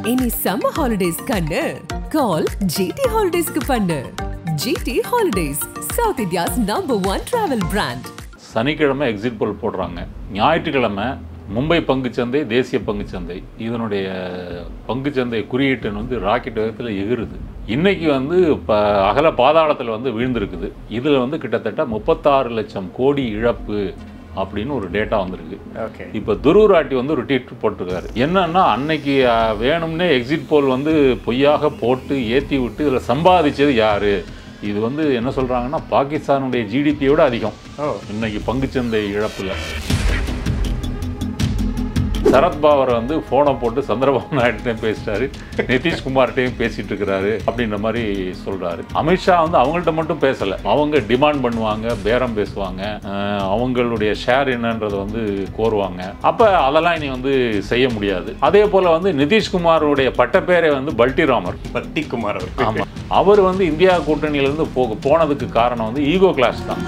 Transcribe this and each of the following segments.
இனி summer holidays கண்ணு கால் GT ஹாலிடேஸ்க்கு பண்ணு GT holidays south India's number one travel brand சனிக்கிழமை எக்ஸிட் போல் போடுறாங்க ஞாயிற்றுக்கிழமை மும்பை பங்குச்சந்தை தேசிய பங்குச்சந்தை இதனுடைய பங்குச்சந்தை குறியீட்டு வந்து ராக்கெட் வேகத்தில் எகிறுது இன்னைக்கு வந்து இப்போ அகல பாதாளத்தில் வந்து வீழ்ந்திருக்குது இதில் வந்து கிட்டத்தட்ட முப்பத்தாறு லட்சம் கோடி இழப்பு அப்படின்னு ஒரு டேட்டா வந்திருக்கு ஓகே இப்போ துருவராட்டி வந்து ஒரு ட்வீட் போட்டிருக்காரு என்னன்னா அன்னைக்கு அஹ், வேணும்னே எக்ஸிட் போல் வந்து பொய்யாக போட்டு ஏற்றி விட்டு இதில் சம்பாதிச்சது யாரு இது வந்து என்ன சொல்றாங்கன்னா பாகிஸ்தானுடைய ஜிடிபியோட அதிகம் ஓ இன்னைக்கு பங்குச்சந்தை இழப்புல சரத்பவார் வந்து ஃபோனை போட்டு சந்திரபாபு நாயுடுட்டையும் பேசிட்டாரு நிதிஷ்குமார்கிட்டையும் பேசிட்டு இருக்கிறாரு அப்படின்ற மாதிரி சொல்றாரு அமித்ஷா வந்து அவங்கள்ட்ட மட்டும் பேசல அவங்க டிமாண்ட் பண்ணுவாங்க பேரம் பேசுவாங்க அஹ் அவங்களுடைய ஷேர் என்னன்றதை வந்து கோருவாங்க அப்ப அதெல்லாம் இனி வந்து செய்ய முடியாது அதே போல வந்து நிதிஷ்குமாருடைய பட்டப்பேரை வந்து பல்டிராமர் பட்டிக்குமார் அவர் ஆமா அவர் வந்து இந்தியா கூட்டணியிலிருந்து போ போனதுக்கு காரணம் வந்து ஈகோ கிளாஸ் தான்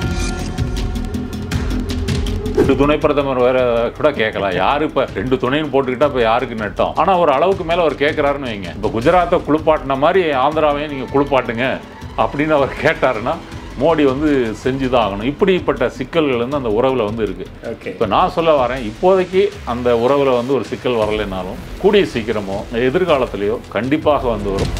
ரெண்டு துணை பிரதமர் வேற கூட கேட்கலாம் யாரு இப்ப ரெண்டு துணைன்னு போட்டுக்கிட்டா இப்ப யாருக்கு நட்டம் ஆனா ஒரு அளவுக்கு மேல அவர் கேட்கிறாருன்னு வைங்க இப்ப குஜராத்தை குளிப்பாட்டின மாதிரி ஆந்திராவையும் நீங்க குளிப்பாட்டுங்க அப்படின்னு அவர் கேட்டாருன்னா மோடி வந்து செஞ்சுதான் ஆகணும் இப்படிப்பட்ட சிக்கல்கள் வந்து அந்த உறவுல வந்து இருக்கு ஓகே இப்போ நான் சொல்ல வரேன் இப்போதைக்கு அந்த உறவில் வந்து ஒரு சிக்கல் வரலைனாலும் கூடிய சீக்கிரமோ எதிர்காலத்திலேயோ கண்டிப்பாக வந்து வரும்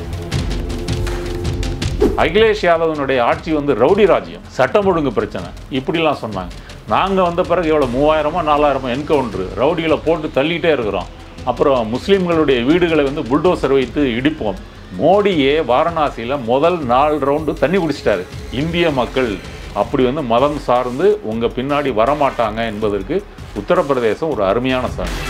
அகிலேஷ் யாதவனுடைய ஆட்சி வந்து ரவுடி ராஜ்யம் சட்டம் ஒழுங்கு பிரச்சனை இப்படிலாம் சொன்னாங்க நாங்கள் வந்த பிறகு எவ்வளோ மூவாயிரமோ நாலாயிரமோ என்கவுண்டர் ரவுடிகளை போட்டு தள்ளிட்டே இருக்கிறோம் அப்புறம் முஸ்லீம்களுடைய வீடுகளை வந்து புல்டோசர் வைத்து இடிப்போம் மோடியே வாரணாசியில் முதல் நாலு ரவுண்டு தண்ணி குடிச்சிட்டாரு இந்திய மக்கள் அப்படி வந்து மதம் சார்ந்து உங்கள் பின்னாடி வரமாட்டாங்க என்பதற்கு உத்தரப்பிரதேசம் ஒரு அருமையான சான்று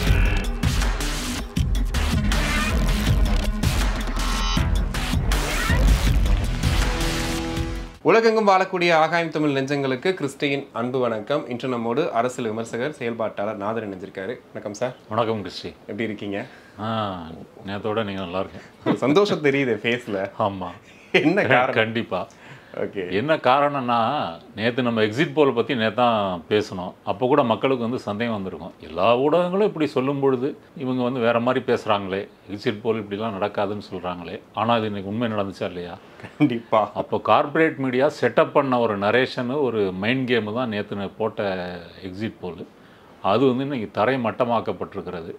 உலகெங்கும் வாழக்கூடிய ஆகாயம் தமிழ் நெஞ்சங்களுக்கு கிறிஸ்டியின் அன்பு வணக்கம் இன்று நம்மோடு அரசியல் விமர்சகர் செயல்பாட்டாளர் நாதர் இணைஞ்சிருக்காரு வணக்கம் சார் வணக்கம் கிறிஸ்டி எப்படி இருக்கீங்க ஆ நேத்தோட நீங்கள் நல்லா இருக்கேன் ஒரு சந்தோஷம் தெரியுது ஃபேஸ்ல ஆமாம் என்ன காரணம் கண்டிப்பாக ஓகே என்ன காரணம்னா நேற்று நம்ம எக்ஸிட் போல் பற்றி நேற்று தான் பேசணும் அப்போ கூட மக்களுக்கு வந்து சந்தேகம் வந்திருக்கும் எல்லா ஊடகங்களும் இப்படி சொல்லும் பொழுது இவங்க வந்து வேற மாதிரி பேசுகிறாங்களே எக்ஸிட் போல் இப்படிலாம் நடக்காதுன்னு சொல்கிறாங்களே ஆனால் இது இன்னைக்கு உண்மை நடந்துச்சா இல்லையா கண்டிப்பா அப்போ கார்ப்பரேட் மீடியா செட்டப் பண்ண ஒரு நரேஷனு ஒரு மைண்ட் கேமு தான் நேற்று போட்ட எக்ஸிட் போல் அது வந்து இன்னைக்கு தரை மட்டமாக்கப்பட்டிருக்கிறது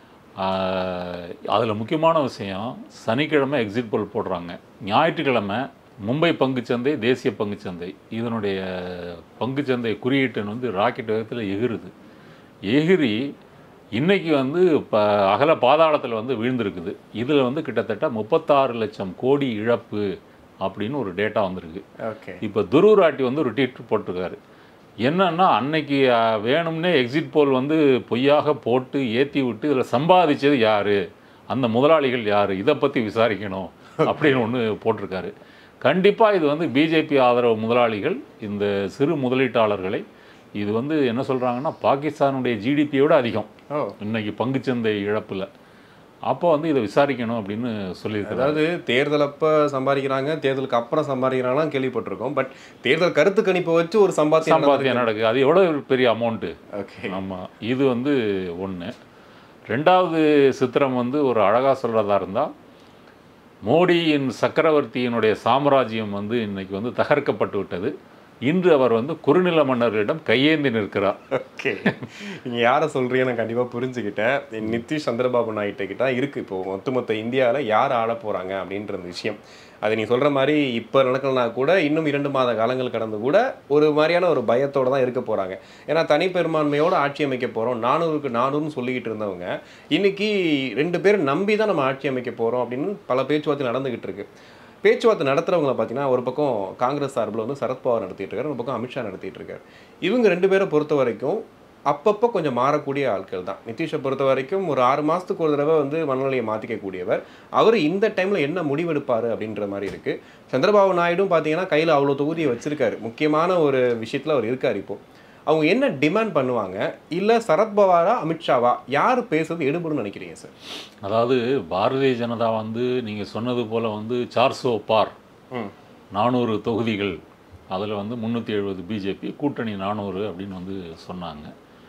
அதில் முக்கியமான விஷயம் சனிக்கிழமை எக்ஸிட் போல் போடுறாங்க ஞாயிற்றுக்கிழமை மும்பை பங்குச்சந்தை தேசிய பங்குச்சந்தை இதனுடைய பங்குச்சந்தை குறியீட்டு வந்து ராக்கெட் வேகத்தில் எகிறுது எகிரி இன்னைக்கு வந்து இப்போ அகல பாதாளத்தில் வந்து வீழ்ந்திருக்குது இதில் வந்து கிட்டத்தட்ட முப்பத்தாறு லட்சம் கோடி இழப்பு அப்படின்னு ஒரு டேட்டா வந்திருக்கு ஓகே இப்போ துருவராட்டி வந்து ஒரு ட்வீட் போட்டிருக்காரு என்னன்னா அன்னைக்கு அஹ், வேணும்னே எக்ஸிட் போல் வந்து பொய்யாக போட்டு ஏற்றி விட்டு இதில் சம்பாதிச்சது யாரு அந்த முதலாளிகள் யாரு இதை பற்றி விசாரிக்கணும் அப்படின்னு ஒன்று போட்டிருக்காரு கண்டிப்பாக இது வந்து பிஜேபி ஆதரவு முதலாளிகள் இந்த சிறு முதலீட்டாளர்களை இது வந்து என்ன சொல்கிறாங்கன்னா பாகிஸ்தானுடைய ஜிடிபியோட அதிகம் ஓ இன்னைக்கு பங்குச்சந்தை இழப்பில் அப்போ வந்து இதை விசாரிக்கணும் அப்படின்னு சொல்லியிருக்கிறாரு அதாவது தேர்தல் அப்ப சம்பாதிக்கிறாங்க தேர்தலுக்கு அப்புறம் சம்பாதிக்கிறாங்களாம் கேள்விப்பட்டிருக்கோம் பட் தேர்தல் கருத்து கணிப்பை வச்சு ஒரு சம்பாத்தியம் சம்பாத்தியம் நடக்குது அது எவ்வளோ பெரிய அமௌண்ட்டு ஓகே ஆமாம் இது வந்து ஒன்று ரெண்டாவது சித்திரம் வந்து ஒரு அழகாக சொல்கிறதா இருந்தால் மோடியின் சக்கரவர்த்தியினுடைய சாம்ராஜ்யம் வந்து இன்னைக்கு வந்து தகர்க்கப்பட்டு விட்டது இன்று அவர் வந்து குறுநில மன்னர்களிடம் கையேந்தி நிற்கிறார் ஓகே நீங்க யாரை சொல்றீங்க நான் கண்டிப்பா புரிஞ்சுக்கிட்டேன் நிதிஷ் சந்திரபாபு நாயுடு கிட்ட இருக்கு இப்போ ஒட்டுமொத்த இந்தியாவில் யார் ஆள போறாங்க அப்படின்ற அந்த விஷயம் அது நீ சொல்ற மாதிரி இப்போ நடக்கலனா கூட இன்னும் இரண்டு மாத காலங்கள் கடந்து கூட ஒரு மாதிரியான ஒரு பயத்தோட தான் இருக்க போறாங்க ஏன்னா தனிப்பெரும்பான்மையோட ஆட்சி அமைக்க போறோம் நானூறுக்கு நானூறுன்னு சொல்லிக்கிட்டு இருந்தவங்க இன்னைக்கு ரெண்டு பேர் நம்பி தான் நம்ம ஆட்சி அமைக்க போறோம் அப்படின்னு பல பேச்சுவார்த்தை நடந்துகிட்டு இருக்கு பேச்சுவார்த்தை நடத்துறவங்கள பார்த்தீங்கன்னா ஒரு பக்கம் காங்கிரஸ் சார்பில் வந்து சரத்பவார் நடத்திட்டு இருக்காரு ஒரு பக்கம் அமித்ஷா நடத்திட்டு இருக்காரு இவங்க ரெண்டு பேரை பொறுத்த வரைக்கும் அப்பப்போ கொஞ்சம் மாறக்கூடிய ஆட்கள் தான் நிதிஷை பொறுத்த வரைக்கும் ஒரு ஆறு மாதத்துக்கு ஒரு தடவை வந்து மனநிலையை மாற்றிக்கக்கூடியவர் அவர் இந்த டைமில் என்ன முடிவெடுப்பார் அப்படின்ற மாதிரி இருக்குது சந்திரபாபு நாயுடும் பார்த்தீங்கன்னா கையில் அவ்வளோ தொகுதியை வச்சிருக்காரு முக்கியமான ஒரு விஷயத்தில் அவர் இருக்கார் இப்போ அவங்க என்ன டிமாண்ட் பண்ணுவாங்க இல்லை சரத்பவாரா அமித்ஷாவா யார் பேசுறது எடுபடும்னு நினைக்கிறீங்க சார் அதாவது பாரதிய ஜனதா வந்து நீங்கள் சொன்னது போல் வந்து சார்சோ பார் ம் நானூறு தொகுதிகள் அதில் வந்து முந்நூற்றி எழுபது பிஜேபி கூட்டணி நானூறு அப்படின்னு வந்து சொன்னாங்க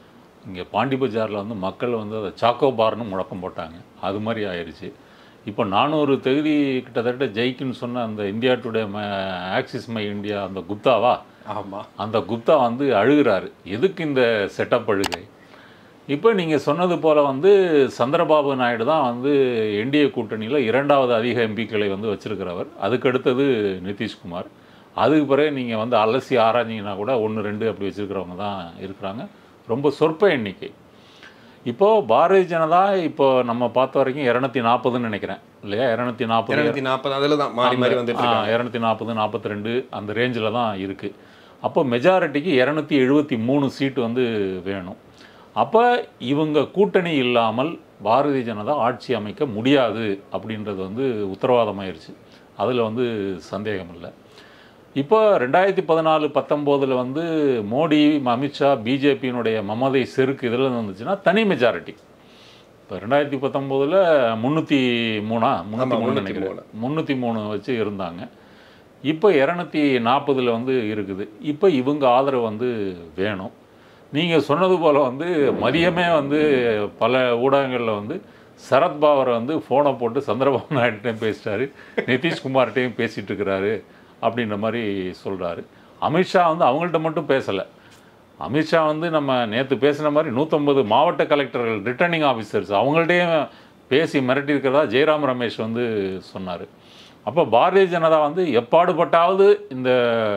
இங்கே பாண்டி பஜாரில் வந்து மக்கள் வந்து அதை சாக்கோ பார்னு முழக்கம் போட்டாங்க அது மாதிரி ஆயிடுச்சு இப்போ நானூறு தொகுதி கிட்டத்தட்ட ஜெயிக்குன்னு சொன்ன அந்த இந்தியா டுடே ம ஆக்சிஸ் மை இந்தியா அந்த குப்தாவா ஆமா அந்த குப்தா வந்து அழுகிறாரு எதுக்கு இந்த செட்டப் அழுகை இப்போ நீங்கள் சொன்னது போல் வந்து சந்திரபாபு நாயுடு தான் வந்து என்டிஏ கூட்டணியில் இரண்டாவது அதிக எம்பிக்களை வந்து வச்சிருக்கிறவர் அதுக்கு அடுத்தது நிதிஷ்குமார் அதுக்கு பிறகு நீங்கள் வந்து அலசி ஆராய்ஞ்சிங்கன்னா கூட ஒன்று ரெண்டு அப்படி வச்சுருக்கிறவங்க தான் இருக்கிறாங்க ரொம்ப சொற்ப எண்ணிக்கை இப்போது பாரதிய ஜனதா இப்போ நம்ம பார்த்த வரைக்கும் இரநூத்தி நாற்பதுன்னு நினைக்கிறேன் இல்லையா இரநூத்தி நாற்பது இருநூத்தி நாற்பது அதுல தான் மாறி மாறி வந்துட்டு இருக்காங்க. இரநூத்தி நாற்பது நாற்பத்தி ரெண்டு அந்த ரேஞ்சில் தான் இருக்குது அப்போ மெஜாரிட்டிக்கு இரநூத்தி எழுபத்தி மூணு சீட்டு வந்து வேணும் அப்போ இவங்க கூட்டணி இல்லாமல் பாரதிய ஜனதா ஆட்சி அமைக்க முடியாது அப்படின்றது வந்து உத்தரவாதமாயிருச்சு அதில் வந்து சந்தேகம் இல்லை இப்போ ரெண்டாயிரத்தி பதினாலு பத்தொம்போதில் வந்து மோடி அமித்ஷா பிஜேபியினுடைய மமதை செருக்கு இதில் வந்துச்சுன்னா தனி மெஜாரிட்டி இப்போ ரெண்டாயிரத்தி பத்தொம்போதில் முந்நூற்றி மூணா முந்நூற்றி மூணு 303. நினைக்கிறேன் முந்நூற்றி மூணு வச்சு இருந்தாங்க இப்போ இரநூத்தி நாற்பதில் வந்து இருக்குது இப்போ இவங்க ஆதரவு வந்து வேணும் நீங்கள் சொன்னது போல் வந்து மதியமே வந்து பல ஊடகங்களில் வந்து சரத்பவார் வந்து ஃபோனை போட்டு சந்திரபாபு நாயுடுட்டையும் பேசிட்டாரு நிதிஷ்குமார்கிட்டையும் பேசிகிட்டு இருக்கிறாரு அப்படின்ற மாதிரி சொல்கிறாரு அமித்ஷா வந்து அவங்கள்ட்ட மட்டும் பேசலை அமித்ஷா வந்து நம்ம நேற்று பேசின மாதிரி நூற்றம்பது மாவட்ட கலெக்டர்கள் ரிட்டர்னிங் ஆஃபீஸர்ஸ் அவங்கள்ட்டையும் பேசி மிரட்டியிருக்கிறதா ஜெயராம் ரமேஷ் வந்து சொன்னார் அப்போ பாரதிய ஜனதா வந்து எப்பாடுபட்டாவது இந்த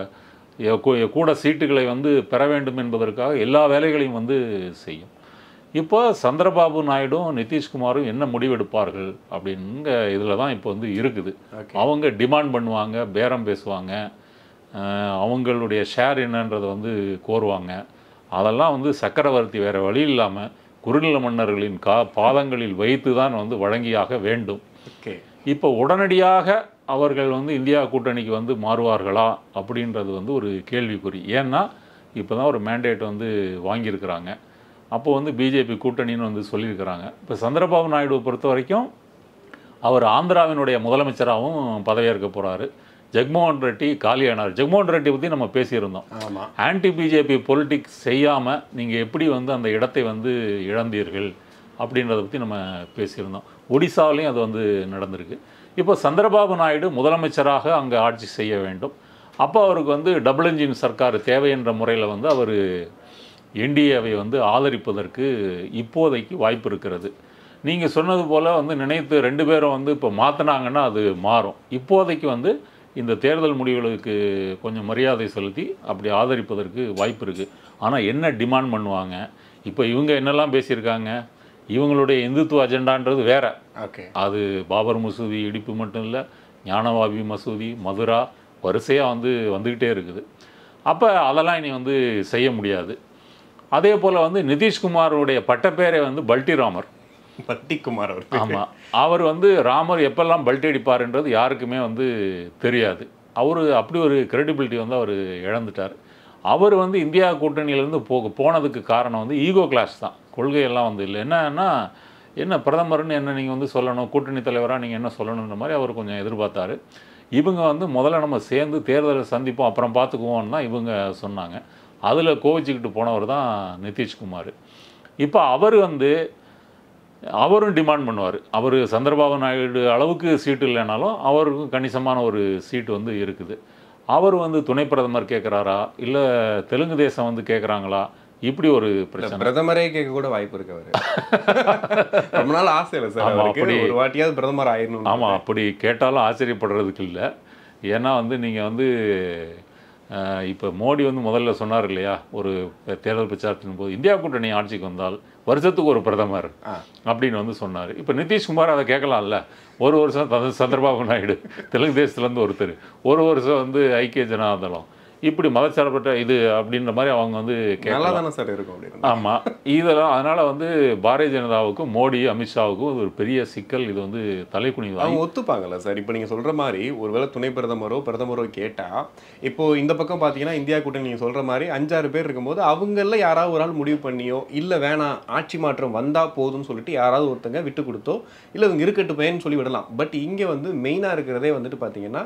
எ- கூ- கூட சீட்டுகளை வந்து பெற வேண்டும் என்பதற்காக எல்லா வேலைகளையும் வந்து செய்யும் இப்போ சந்திரபாபு நாயுடும் நிதிஷ்குமாரும் என்ன முடிவெடுப்பார்கள் அப்படிங்க இதில் தான் இப்போ வந்து இருக்குது Okay. அவங்க டிமாண்ட் பண்ணுவாங்க பேரம் பேசுவாங்க அஹ் அவங்களுடைய ஷேர் என்னன்றதை வந்து கோருவாங்க அதெல்லாம் வந்து சக்கரவர்த்தி வேறு வழி இல்லாமல் குறுநில மன்னர்களின் கா பாதங்களில் வைத்து தான் வந்து வழங்கியாக வேண்டும் ஓகே இப்போ உடனடியாக அவர்கள் வந்து இந்தியா கூட்டணிக்கு வந்து மாறுவார்களா அப்படின்றது வந்து ஒரு கேள்விக்குறி ஏன்னா இப்போ தான் ஒரு மேண்டேட் வந்து வாங்கியிருக்கிறாங்க அப்போ வந்து பிஜேபி கூட்டணின்னு வந்து சொல்லியிருக்கிறாங்க இப்போ சந்திரபாபு நாயுடுவை பொறுத்த வரைக்கும் அவர் ஆந்திராவினுடைய முதலமைச்சராகவும் பதவியேற்க போகிறாரு ஜெக்மோகன் ரெட்டி காலியானார் ஜெக்மோகன் ரெட்டி பற்றி நம்ம பேசியிருந்தோம் ஆமா ஆன்டி பிஜேபி பொலிட்டிக்ஸ் செய்யாமல் நீங்கள் எப்படி வந்து அந்த இடத்தை வந்து இழந்தீர்கள் அப்படின்றத பற்றி நம்ம பேசியிருந்தோம் ஒடிசாவிலையும் அது வந்து நடந்திருக்கு இப்போ சந்திரபாபு நாயுடு முதலமைச்சராக அங்கே ஆட்சி செய்ய வேண்டும் அப்போ அவருக்கு வந்து டபுள் இன்ஜின் சர்க்கார் தேவை என்ற முறையில் வந்து அவர் என்டிஏவை வந்து ஆதரிப்பதற்கு இப்போதைக்கு வாய்ப்பு இருக்கிறது நீங்கள் சொன்னது போல் வந்து நினைத்து ரெண்டு பேரும் வந்து இப்போ மாற்றினாங்கன்னா அது மாறும் இப்போதைக்கு வந்து இந்த தேர்தல் முடிவுகளுக்கு கொஞ்சம் மரியாதை செலுத்தி அப்படி ஆதரிப்பதற்கு வாய்ப்பு இருக்குது ஆனால் என்ன டிமாண்ட் பண்ணுவாங்க இப்போ இவங்க என்னெல்லாம் பேசியிருக்காங்க இவங்களுடைய இந்துத்துவ அஜெண்டான்றது வேற ஓகே அது பாபர் மசூதி இடிப்பு மட்டும் இல்லை ஞானவாபி மசூதி மதுரா வரிசையாக வந்து வந்துக்கிட்டே இருக்குது அப்போ அதெல்லாம் இனி வந்து செய்ய முடியாது அதே போல் வந்து நிதிஷ்குமாருடைய பட்டப்பேரே வந்து பல்டிராமர் பட்டிக்குமார் அவர் ஆமாம் அவர் வந்து ராமர் எப்பெல்லாம் பல்ட்டி அடிப்பாருன்றது யாருக்குமே வந்து தெரியாது அவர் அப்படி ஒரு கிரெடிபிலிட்டி வந்து அவர் இழந்துட்டார் அவர் வந்து இந்தியா கூட்டணியிலேருந்து போ போனதுக்கு காரணம் வந்து ஈகோ கிளாஸ் தான் கொள்கையெல்லாம் வந்து இல்லை என்னன்னா என்ன பிரதமர்னு என்ன நீங்கள் வந்து சொல்லணும் கூட்டணி தலைவராக நீங்கள் என்ன சொல்லணுன்ற மாதிரி அவர் கொஞ்சம் எதிர்பார்த்தாரு இவங்க வந்து முதல்ல நம்ம சேர்ந்து தேர்தலை சந்திப்போம் அப்புறம் பார்த்துக்குவோம்னு தான் இவங்க சொன்னாங்க அதில் கோவிச்சுக்கிட்டு போனவர் தான் நிதிஷ்குமார் இப்போ அவர் வந்து அவரும் டிமாண்ட் பண்ணுவார் அவர் சந்திரபாபு நாயுடு அளவுக்கு சீட்டு இல்லைனாலும் அவருக்கும் கணிசமான ஒரு சீட்டு வந்து இருக்குது அவர் வந்து துணை பிரதமர் கேட்குறாரா இல்லை தெலுங்கு தேசம் வந்து கேட்குறாங்களா இப்படி ஒரு பிரச்சனை பிரதமரே கேட்க கூட வாய்ப்பு இருக்கு அவரு ரொம்ப நாள் ஆசை இல்லை சார் ஆமா, அவருக்கு அப்படி- ஒரு வாட்டியாவது பிரதமர் ஆயிரணும் ஆமாம் அப்படி கேட்டாலும் ஆச்சரியப்படுறதுக்கு இல்லை ஏன்னா வந்து நீங்கள் வந்து இப்போ மோடி வந்து முதல்ல சொன்னார் இல்லையா ஒரு தேர்தல் பிரச்சாரத்தின் போது இந்தியா கூட்டணி ஆட்சிக்கு வந்தால் வருஷத்துக்கு ஒரு பிரதமர் ஆ. அப்படின்னு வந்து சொன்னார் இப்போ நிதிஷ்குமார் அதை கேட்கலாம்ல ஒரு வருஷம் தந்த- சந்திரபாபு நாயுடு தெலுங்கு தேசத்துலேருந்து ஒருத்தர் ஒரு வருஷம் வந்து ஐக்கிய ஜனதாதளம் இப்படி மதச்சார்பற்ற இது அப்படின்ற மாதிரி அவங்க வந்து நல்லா கேட்கலாம் தானே சார் இருக்கும் அப்படின்னு ஆமாம் இதெல்லாம் அதனால் வந்து பாரதிய ஜனதாவுக்கும் மோடி அமித்ஷாவுக்கும் இது ஒரு பெரிய சிக்கல் இது வந்து தலைக்குனிவு அவங்க ஒத்துப்பாங்கல்ல சார் இப்போ நீங்க சொல்ற மாதிரி ஒருவேளை துணை பிரதமரோ பிரதமரோ கேட்டா இப்போ இந்த பக்கம் பாத்தீங்கன்னா இந்தியா கூட்டணி நீங்க சொல்ற மாதிரி அஞ்சாறு பேர் இருக்கும்போது அவங்கள யாராவது ஒரு ஆள் முடிவு பண்ணியோ இல்ல வேணாம் ஆட்சி மாற்றம் வந்தா போதும்னு சொல்லிட்டு யாராவது ஒருத்தங்க விட்டு கொடுத்தோ இல்ல இவங்க இருக்கட்டு பையன்னு சொல்லி விடலாம் பட் இங்க வந்து மெயினா இருக்கிறதே வந்துட்டு பாத்தீங்கன்னா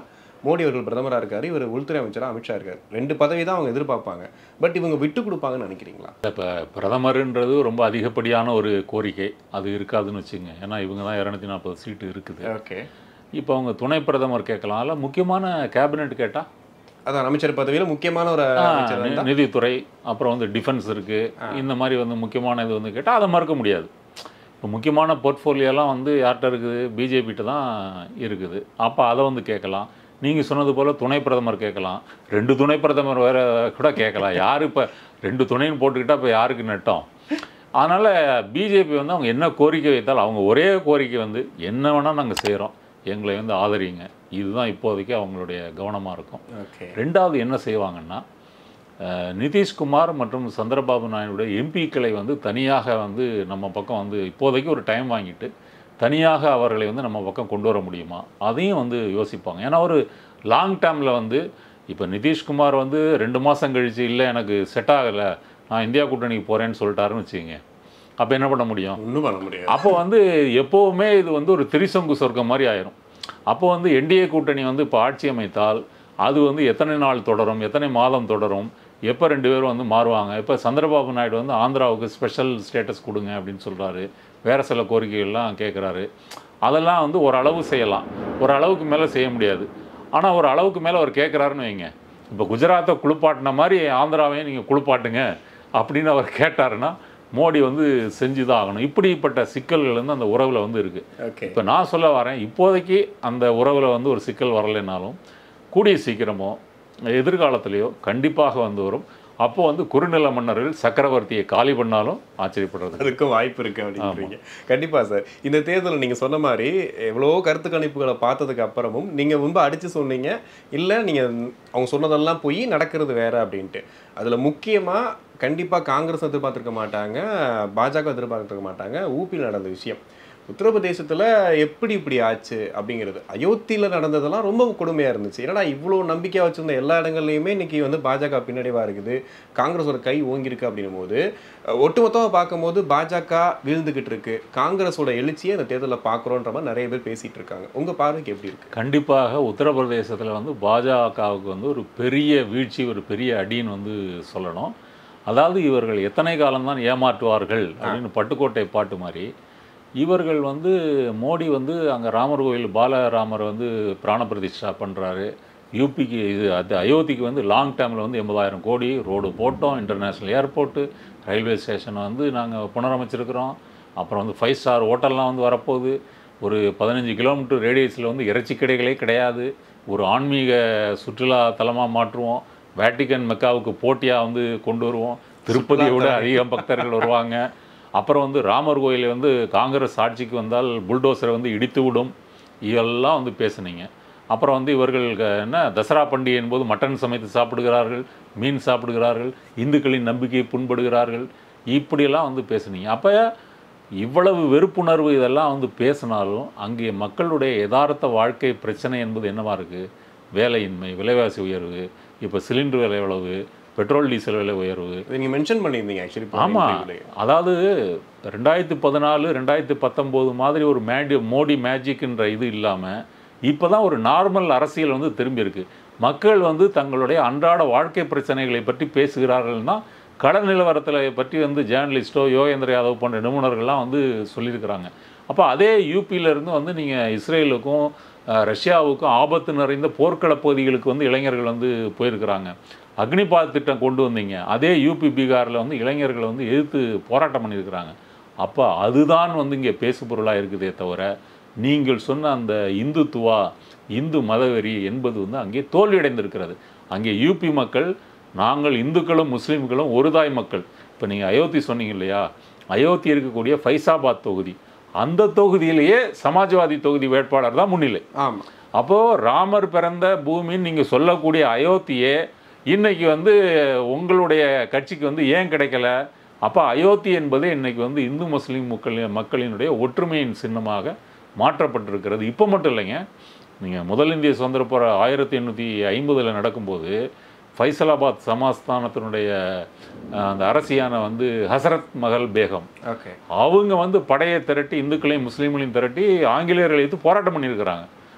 மோடி அவர்கள் பிரதமரா இருக்காரு இவர் உள்துறை அமைச்சரா அமித்ஷா இருக்காரு ரெண்டு பதவி தான் அவங்க எதிர்பார்ப்பாங்க பட் இவங்க விட்டு கொடுப்பாங்கன்னு நினைக்கிறீங்களா இப்போ பிரதமருன்றது ரொம்ப அதிகப்படியான ஒரு கோரிக்கை அது இருக்காதுன்னு வச்சுங்க ஏன்னா இவங்க தான் இரநூத்தி நாற்பது சீட்டு இருக்குது ஓகே இப்போ அவங்க துணை பிரதமர் கேட்கலாம் அதில் முக்கியமான கேபினெட் கேட்டால் அதான் அமைச்சர் பதவியில முக்கியமான ஒரு அமைச்சர் இருந்தா நிதித்துறை அப்புறம் வந்து டிஃபென்ஸ் இருக்குது இந்த மாதிரி வந்து முக்கியமான இது வந்து கேட்டால் அதை மறுக்க முடியாது இப்போ முக்கியமான போர்ட்ஃபோலியோலாம் வந்து யார்கிட்ட இருக்குது பிஜேபிகிட்ட தான் இருக்குது அப்போ அதை வந்து கேட்கலாம் நீங்கள் சொன்னது போல் துணை பிரதமர் கேட்கலாம் ரெண்டு துணை பிரதமர் வேற கூட கேட்கலாம் யார் இப்போ ரெண்டு துணைன்னு போட்டுக்கிட்டால் இப்போ யாருக்கு நட்டம் அதனால் பிஜேபி வந்து அவங்க என்ன கோரிக்கை வைத்தாலும் அவங்க ஒரே கோரிக்கை வந்து என்ன வேணால் நாங்கள் செய்கிறோம் எங்களை வந்து ஆதரிங்க இதுதான் இப்போதைக்கு அவங்களுடைய கவனமாக இருக்கும் ஓகே ரெண்டாவது என்ன செய்வாங்கன்னா அஹ், நிதிஷ்குமார் மற்றும் சந்திரபாபு நாயுடைய எம்பிக்களை வந்து தனியாக வந்து நம்ம பக்கம் வந்து இப்போதைக்கு ஒரு டைம் வாங்கிட்டு தனியாக அவர்களை வந்து நம்ம பக்கம் கொண்டு வர முடியுமா அதையும் வந்து யோசிப்பாங்க ஏன்னா ஒரு லாங் டேர்மில் வந்து இப்போ நிதிஷ்குமார் வந்து ரெண்டு மாதம் கழிச்சு இல்லை எனக்கு செட் ஆகலை நான் இந்தியா கூட்டணிக்கு போகிறேன்னு சொல்லிட்டாருன்னு வச்சுக்கோங்க அப்போ என்ன பண்ண முடியும் ஒன்றும் பண்ண முடியாது அப்போ வந்து எப்போவுமே இது வந்து ஒரு திரிசங்கு சொர்க்கம் மாதிரி ஆயிரும் அப்போ வந்து என்டிஏ கூட்டணி வந்து இப்போ ஆட்சி அமைத்தால் அது வந்து எத்தனை நாள் தொடரும் எத்தனை மாதம் தொடரும் எப்போ ரெண்டு பேரும் வந்து மாறுவாங்க இப்போ சந்திரபாபு நாயுடு வந்து ஆந்திராவுக்கு ஸ்பெஷல் ஸ்டேட்டஸ் கொடுங்க அப்படின்னு சொல்கிறாரு வேறு சில கோரிக்கைகள்லாம் கேட்குறாரு அதெல்லாம் வந்து ஓரளவு செய்யலாம் ஒரு அளவுக்கு மேலே செய்ய முடியாது ஆனால் ஒரு அளவுக்கு மேலே அவர் கேட்குறாருன்னு வைங்க இப்போ குஜராத்தை குளிப்பாட்டின மாதிரி ஆந்திராவையும் நீங்கள் குளிப்பாட்டுங்க அப்படின்னு அவர் கேட்டாருன்னா மோடி வந்து செஞ்சு தான் ஆகணும் இப்படிப்பட்ட சிக்கல்கள் வந்து அந்த உறவில் வந்து இருக்குது ஓகே இப்போ நான் சொல்ல வரேன் இப்போதைக்கு அந்த உறவில் வந்து ஒரு சிக்கல் வரலைனாலும் கூடிய சீக்கிரமோ எதிர்காலத்திலேயோ கண்டிப்பாக வந்து வரும் அப்போ வந்து குறுநில மன்னர்கள் சக்கரவர்த்தியை காலி பண்ணாலும் ஆச்சரியப்படுறது அதுக்கும் வாய்ப்பு இருக்கு அப்படின்றீங்க கண்டிப்பா சார் இந்த தேர்தலில் நீங்க சொன்ன மாதிரி எவ்வளவோ கருத்து கணிப்புகளை பார்த்ததுக்கு அப்புறமும் நீங்க ரொம்ப அடிச்சு சொன்னீங்க இல்ல நீங்க அவங்க சொன்னதெல்லாம் போய் நடக்கிறது வேற அப்படின்ட்டு அதுல முக்கியமா கண்டிப்பா காங்கிரஸ் எதிர்பார்த்திருக்க மாட்டாங்க பாஜக எதிர்பார்த்திருக்க மாட்டாங்க ஊபியில் நடந்த விஷயம் உத்தரப்பிரதேசத்துல எப்படி இப்படி ஆச்சு அப்படிங்கிறது அயோத்தியில நடந்ததெல்லாம் ரொம்ப கொடுமையா இருந்துச்சு ஏன்னா இவ்வளோ நம்பிக்கையா வச்சிருந்த எல்லா இடங்கள்லையுமே இன்னைக்கு வந்து பாஜக பின்னடைவா இருக்குது காங்கிரஸ் ஒரு கை ஓங்கியிருக்கு அப்படின்னும் போது அஹ், ஒட்டுமொத்தமா பார்க்கும்போது பாஜக வீழ்ந்துகிட்டு இருக்கு காங்கிரஸோட எழுச்சியை இந்த தேர்தலில் பார்க்குறோன்ற மாதிரி நிறைய பேர் பேசிட்டு இருக்காங்க உங்க பார்வைக்கு எப்படி இருக்கு கண்டிப்பாக உத்தரப்பிரதேசத்தில் வந்து பாஜகவுக்கு வந்து ஒரு பெரிய வீழ்ச்சி ஒரு பெரிய அடின்னு வந்து சொல்லணும் அதாவது இவர்கள் எத்தனை காலம்தான் ஏமாற்றுவார்கள் அப்படின்னு பட்டுக்கோட்டை பாட்டு மாதிரி இவர்கள் வந்து மோடி வந்து அங்கே ராமர் கோயில் பாலராமர் வந்து பிராண பிரதிஷ்டா பண்ணுறாரு யூபிக்கு இது அது அயோத்திக்கு வந்து லாங் டேர்மில் வந்து எண்பதாயிரம் கோடி ரோடு போட்டோம் இன்டர்நேஷ்னல் ஏர்போர்ட்டு ரயில்வே ஸ்டேஷனை வந்து நாங்கள் புனரமைச்சிருக்கிறோம் அப்புறம் வந்து ஃபைவ் ஸ்டார் ஹோட்டல்லாம் வந்து வரப்போகுது ஒரு பதினஞ்சு கிலோமீட்டர் ரேடியஸில் வந்து இறைச்சி கடைகளே கிடையாது ஒரு ஆன்மீக சுற்றுலா தலமாக மாற்றுவோம் வேட்டிக்கன் மெக்காவுக்கு போட்டியாக வந்து கொண்டு வருவோம் திருப்பதியை விட அதிக பக்தர்கள் வருவாங்க அப்புறம் வந்து ராமர் கோயிலை வந்து காங்கிரஸ் ஆட்சிக்கு வந்தால் புல்டோசரை வந்து இடித்து விடும் இதெல்லாம் வந்து பேசுனீங்க அப்புறம் வந்து இவர்கள் க- என்ன தசரா பண்டிகையின் போது மட்டன் சமைத்து சாப்பிடுகிறார்கள் மீன் சாப்பிடுகிறார்கள் இந்துக்களின் நம்பிக்கையை புண்படுகிறார்கள் இப்படியெல்லாம் வந்து பேசுனீங்க அப்போ இவ்வளவு வெறுப்புணர்வு இதெல்லாம் வந்து பேசினாலும் அங்கே மக்களுடைய யதார்த்த வாழ்க்கை பிரச்சனை என்பது என்னவா இருக்குது வேலையின்மை விலைவாசி உயர்வு இப்போ சிலிண்டர் விலை எவ்வளவு பெட்ரோல் டீசல் விலை உயர்வு இதை நீங்க மென்ஷன் பண்ணியிருந்தீங்க ஆக்சுவலி ஆமாம் அதாவது ரெண்டாயிரத்தி பதினாலு ரெண்டாயிரத்தி பத்தொம்போது மாதிரி ஒரு மேடி மோடி மேஜிக்ன்ற இது இல்லாமல் இப்போ தான் ஒரு நார்மல் அரசியல் வந்து திரும்பி இருக்கு மக்கள் வந்து தங்களுடைய அன்றாட வாழ்க்கை பிரச்சனைகளை பற்றி பேசுகிறார்கள்னா கடன் நிலவரத்தில் பற்றி வந்து ஜேர்னலிஸ்டோ யோகேந்திர யாதவ் போன்ற நிபுணர்கள்லாம் வந்து சொல்லியிருக்கிறாங்க அப்போ அதே யூபியில இருந்து வந்து நீங்கள் இஸ்ரேலுக்கும் அஹ், ரஷ்யாவுக்கும் ஆபத்து நிறைந்த போர்க்கள பகுதிகளுக்கு வந்து இளைஞர்கள் வந்து போயிருக்கிறாங்க அக்னிபாத் திட்டம் கொண்டு வந்தீங்க அதே யூபி பீகாரில் வந்து இளைஞர்கள் வந்து எதிர்த்து போராட்டம் பண்ணியிருக்கிறாங்க அப்போ அதுதான் வந்து இங்கே பேசுபொருளாக இருக்குதே தவிர நீங்கள் சொன்ன அந்த இந்துத்துவா இந்து மதவெறி என்பது வந்து அங்கே தோல்வியடைந்திருக்கிறது அங்கே யூபி மக்கள் நாங்கள் இந்துக்களும் முஸ்லீம்களும் ஒரு தாய் மக்கள் இப்போ நீங்கள் அயோத்தி சொன்னீங்க இல்லையா அயோத்தி இருக்கக்கூடிய ஃபைசாபாத் தொகுதி அந்த தொகுதியிலேயே சமாஜ்வாதி தொகுதி வேட்பாளர் தான் முன்னிலை ஆமா அப்போது ராமர் பிறந்த பூமின்னு நீங்கள் சொல்லக்கூடிய அயோத்தியே இன்னைக்கு வந்து உங்களுடைய கட்சிக்கு வந்து ஏன் கிடைக்கல அப்போ அயோத்தி என்பது இன்னைக்கு வந்து இந்து முஸ்லீம் மக்கள் மக்களினுடைய ஒற்றுமையின் சின்னமாக மாற்றப்பட்டிருக்கிறது இப்போ மட்டும் இல்லைங்க நீங்கள் முதல் இந்திய சுதந்திர போகிற ஆயிரத்தி எண்ணூற்றி ஐம்பதில் நடக்கும்போது ஃபைசலாபாத் சமாஸ்தானத்தினுடைய அஹ், அந்த அரசியான வந்து ஹசரத் மகள் பேகம் ஓகே அவங்க வந்து படையை திரட்டி இந்துக்களையும் முஸ்லீம்களையும் திரட்டி ஆங்கிலேயர்களை எடுத்து போராட்டம் பண்ணியிருக்கிறாங்க